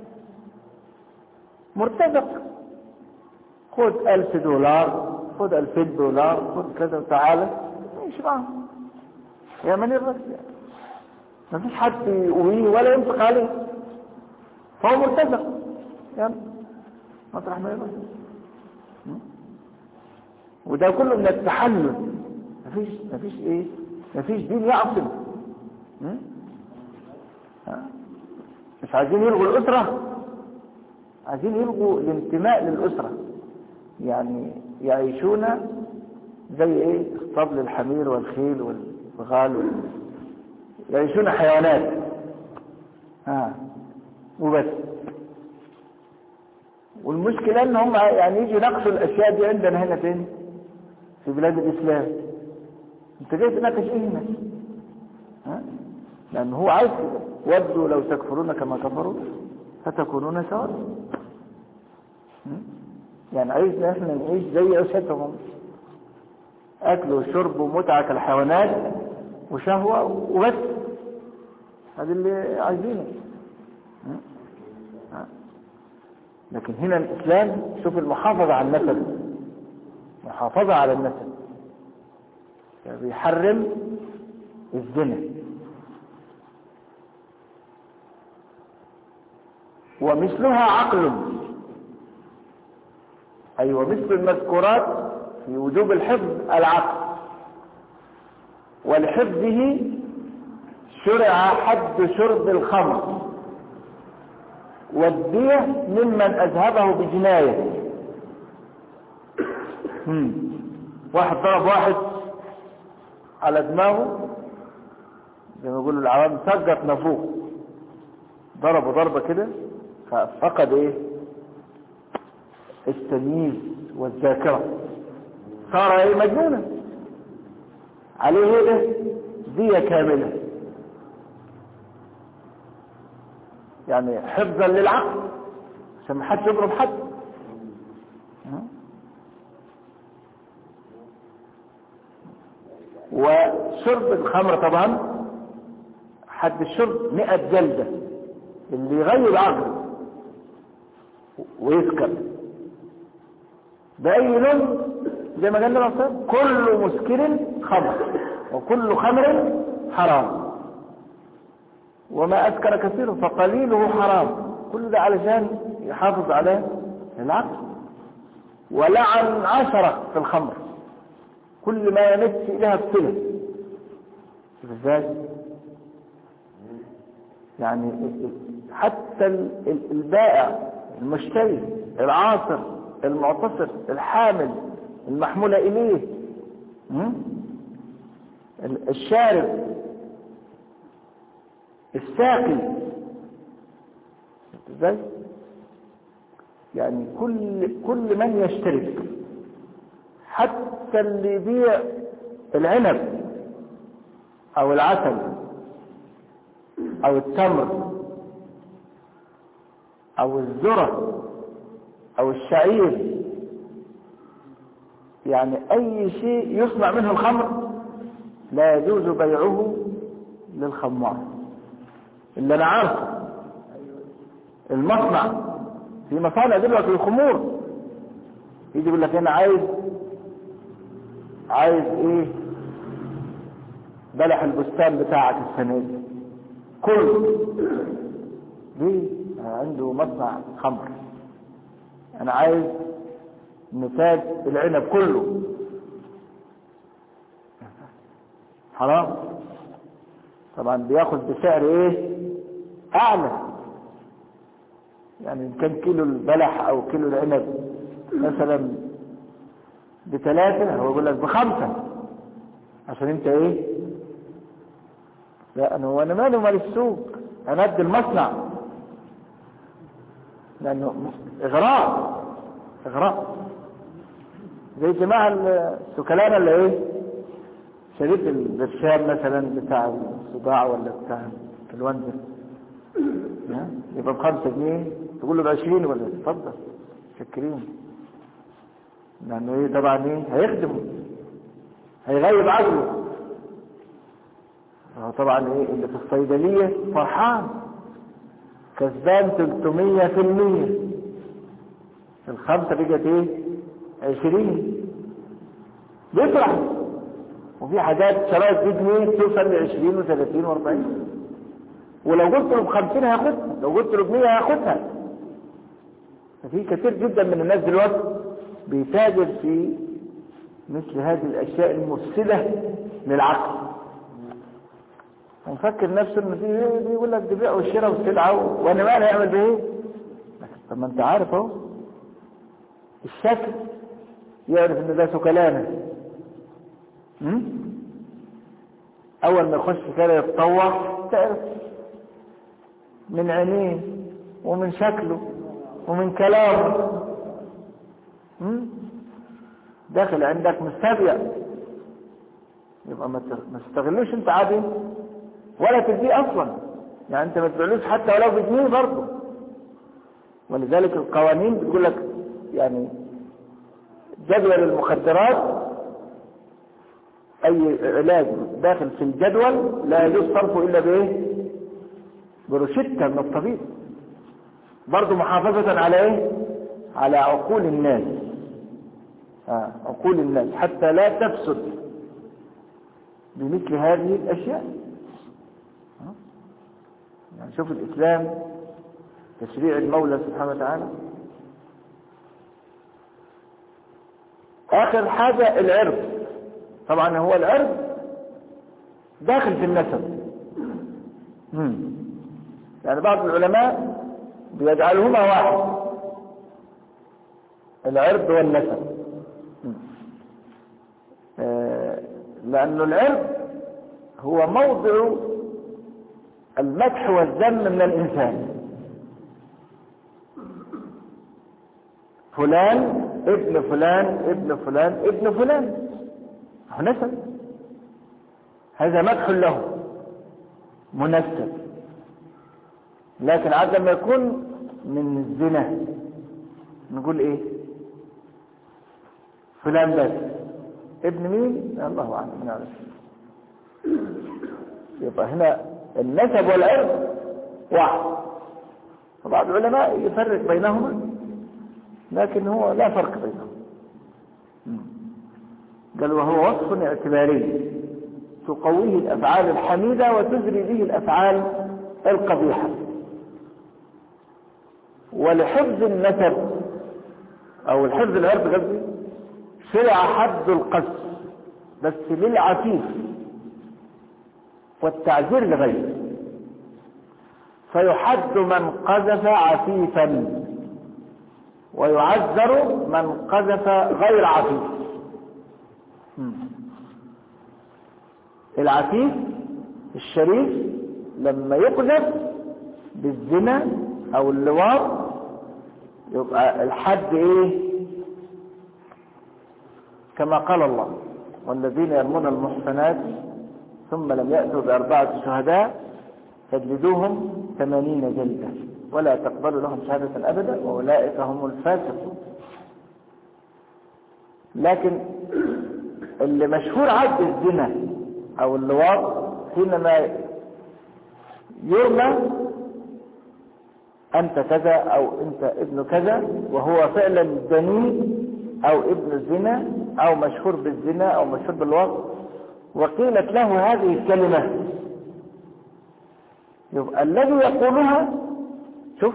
[SPEAKER 1] مرتزق خد الف دولار خد الفين دولار خد كذا وتعالى ايش معهم يا من الرجل ما فيش حد يقويه ولا ينفق عليه فهو مرتزق يعني مطرح ما يروح وده كله من التحلل مفيش مفيش ايه مفيش دين يعصم مش عايزين يلغوا الاسره عايزين يلغوا الانتماء للاسره يعني يعيشون زي ايه اسطبل الحمير والخيل والغال وال... يعيشون حيوانات ها وبس والمشكلة ان هم يعني يجي يناقشوا الاشياء دي عندنا هنا فين في بلاد الاسلام انت جاي تناقش ايه هنا ها لان هو عايز ودوا لو تكفرون كما كفروا فتكونون سواء يعني عايزنا احنا نعيش زي عيشتهم اكل وشرب ومتعة كالحيوانات وشهوة وبس هذا اللي عايزينه لكن هنا الإسلام شوف المحافظة على النسب محافظة على النسب يعني بيحرم الزنا ومثلها عقل أي ومثل المذكورات في وجوب الحفظ العقل ولحفظه شرع حد شرب الخمر والدية ممن أذهبه بجناية مم. واحد ضرب واحد على دماغه زي ما يقولوا العوام سقط نافوخ ضربه ضربة كده ففقد ايه التمييز والذاكرة صار ايه مجنونا عليه ايه ده دية كاملة يعني حفظا للعقل عشان ما حدش يضرب حد وشرب الخمر طبعا حد الشرب مئة جلدة اللي يغيب عقله ويسكر بأي لون زي ما قال الرسول كل مسكر خمر وكل خمر حرام وما أسكر كثير فقليله حرام كل ده علشان يحافظ على العقل ولعن عشرة في الخمر كل ما يمس إليها بصلة شوف ازاي يعني حتى البائع المشتري العاصر المعتصر الحامل المحمولة إليه الشارب الساقي ازاي يعني كل كل من يشترك حتى اللي يبيع العنب او العسل او التمر او الذرة او الشعير يعني اي شيء يصنع منه الخمر لا يجوز بيعه للخمار اللي انا عارفه المصنع في مصانع دلوقتي الخمور يجي يقول لك انا عايز عايز ايه بلح البستان بتاعك السنه دي كله ليه عنده مصنع خمر انا عايز نتاج العنب كله حرام طبعا بياخد بسعر ايه اعلى يعني ان كان كيلو البلح او كيلو العنب مثلا بثلاثة هو يقول لك بخمسة عشان انت ايه لا انا وانا مالي ومال السوق انا ادي المصنع لانه اغراء اغراء زي جماعة السكلانة اللي ايه شريط البرشام مثلا بتاع الصداع ولا بتاع الانفلونزا يبقى بخمسة جنيه تقول له بعشرين ولا اتفضل شكرين لانه ايه طبعا ايه هيخدمه هيغيب عقله هو طبعا ايه اللي في الصيدلية فرحان كسبان 300 في المية الخمسة بقت ايه عشرين بيفرح وفي حاجات شرايط دي جنيه توصل ل 20 و30 و40 ولو قلت له ب 50 هياخدها لو قلت له ب 100 هياخدها ففي كثير جدا من الناس دلوقتي بيتاجر في مثل هذه الاشياء المفسده للعقل ونفكر نفسه انه دي بيقول لك دي بيع والشراء والسلعه وانا مالي اعمل بايه؟ طب ما انت عارف اهو الشكل يعرف ان ده سكلانه اول ما يخش كده يتطوع تعرف من عينيه ومن شكله ومن كلامه داخل عندك مستبيع يبقى ما تستغلوش انت عادي ولا تديه اصلا يعني انت ما تبيعلوش حتى ولو بجنيه برضه ولذلك القوانين بتقول لك يعني جدول المخدرات اي علاج داخل في الجدول لا يجوز صرفه الا بايه بروشتة من الطبيب برضه محافظة على ايه على عقول الناس آه. عقول الناس حتى لا تفسد بمثل هذه الاشياء آه. يعني شوف الاسلام تشريع المولى سبحانه وتعالى اخر حاجة العرض طبعا هو العرض داخل في النسب مم. يعني بعض العلماء بيجعلهما واحد العرض والنسب مم. آه، لأن العرض هو موضع المدح والذم من الإنسان فلان ابن فلان ابن فلان ابن فلان هو نسب هذا مدح له منسب لكن عاد لما يكون من الزنا نقول ايه فلان بس ابن مين الله اعلم من يعرف يبقى هنا النسب والعرض واحد فبعض العلماء يفرق بينهما لكن هو لا فرق بينهم قال وهو وصف اعتباري تقويه الافعال الحميده وتزري به الافعال القبيحه ولحفظ النسب او الحفظ العرض قصدي شرع حد القذف بس للعفيف والتعذير لغيره فيحد من قذف عفيفا ويعذر من قذف غير عفيف العفيف الشريف لما يقذف بالزنا او اللواط يبقى الحد ايه كما قال الله والذين يرمون المحصنات ثم لم يأتوا بأربعة شهداء فاجلدوهم ثمانين جلدة ولا تقبلوا لهم شهادة أبدا وأولئك هم الفاسقون لكن اللي مشهور عد الزنا أو اللواط حينما يرمى أنت كذا أو أنت ابن كذا وهو فعلا دني أو ابن الزنا أو مشهور بالزنا أو مشهور بالوقت وقيلت له هذه الكلمة يبقى الذي يقولها شوف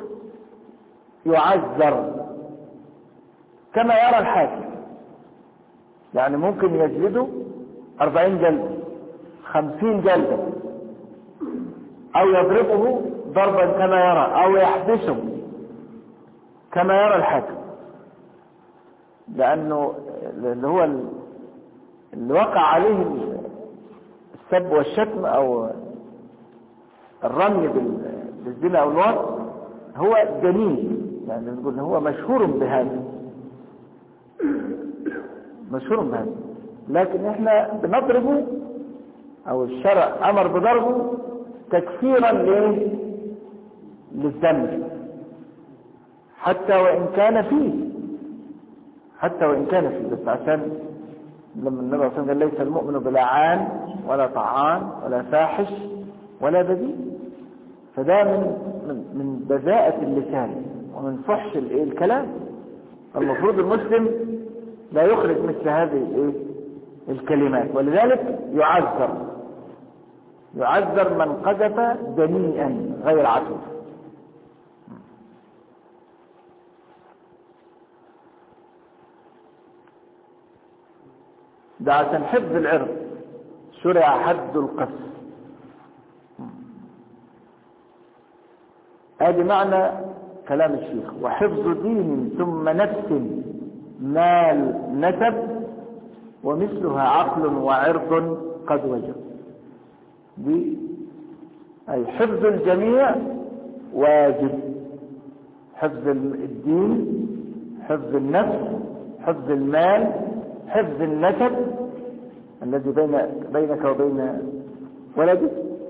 [SPEAKER 1] يعذر كما يرى الحاكم يعني ممكن يجلده أربعين جلدة خمسين جلدة أو يضربه ضربا كما يرى أو يحبسه كما يرى الحاكم لأنه اللي هو اللي وقع عليه السب والشتم أو الرمي بالزنا أو الوقت هو جميل يعني نقول هو مشهور بهذا مشهور بهذا لكن احنا بنضربه او الشرع امر بضربه تكفيرا ليه للذنب حتى وان كان فيه حتى وان كان فيه بس عشان لما النبي صلى الله عليه وسلم قال ليس المؤمن بلعان ولا طعان ولا فاحش ولا بذيء فده من من من بذاءة اللسان ومن فحش الايه الكلام المفروض المسلم لا يخرج مثل هذه الايه الكلمات ولذلك يعذر يعذر من قذف دنيئا غير عفيف ده عشان حفظ العرض شرع حد القذف ادي معنى كلام الشيخ وحفظ دين ثم نفس مال نسب ومثلها عقل وعرض قد وجب دي أي حفظ الجميع واجب حفظ الدين حفظ النفس حفظ المال حفظ النسب الذي بين بينك وبين ولدك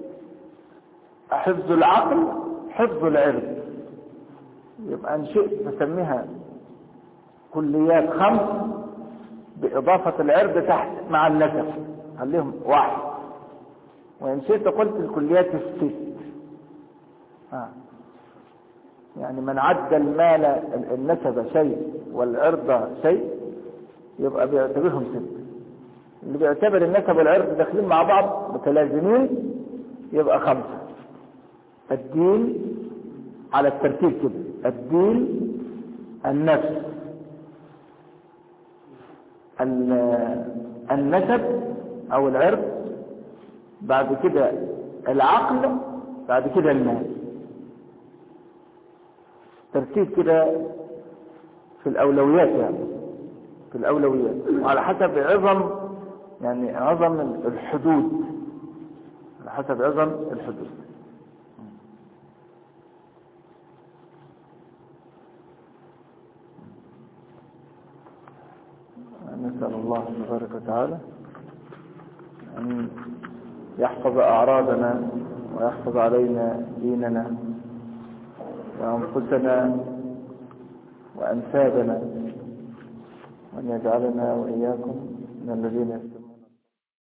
[SPEAKER 1] حفظ العقل حفظ العرض يبقى ان شئت تسميها كليات خمس بإضافة العرض تحت مع النسب خليهم واحد وإن شئت قلت الكليات الست آه. يعني من عد المال النسب شيء والعرض شيء يبقى بيعتبرهم ست اللي بيعتبر النسب والعرض داخلين مع بعض متلازمين يبقى خمسة الدين على الترتيب كده الدين النفس النسب او العرض بعد كده العقل بعد كده المال ترتيب كده في الأولويات يعني في الأولويات وعلى حسب عظم يعني عظم الحدود على حسب عظم الحدود نسأل الله تبارك وتعالى أن يحفظ أعراضنا ويحفظ علينا ديننا وأنفسنا وأنسابنا وأن يجعلنا وإياكم من الذين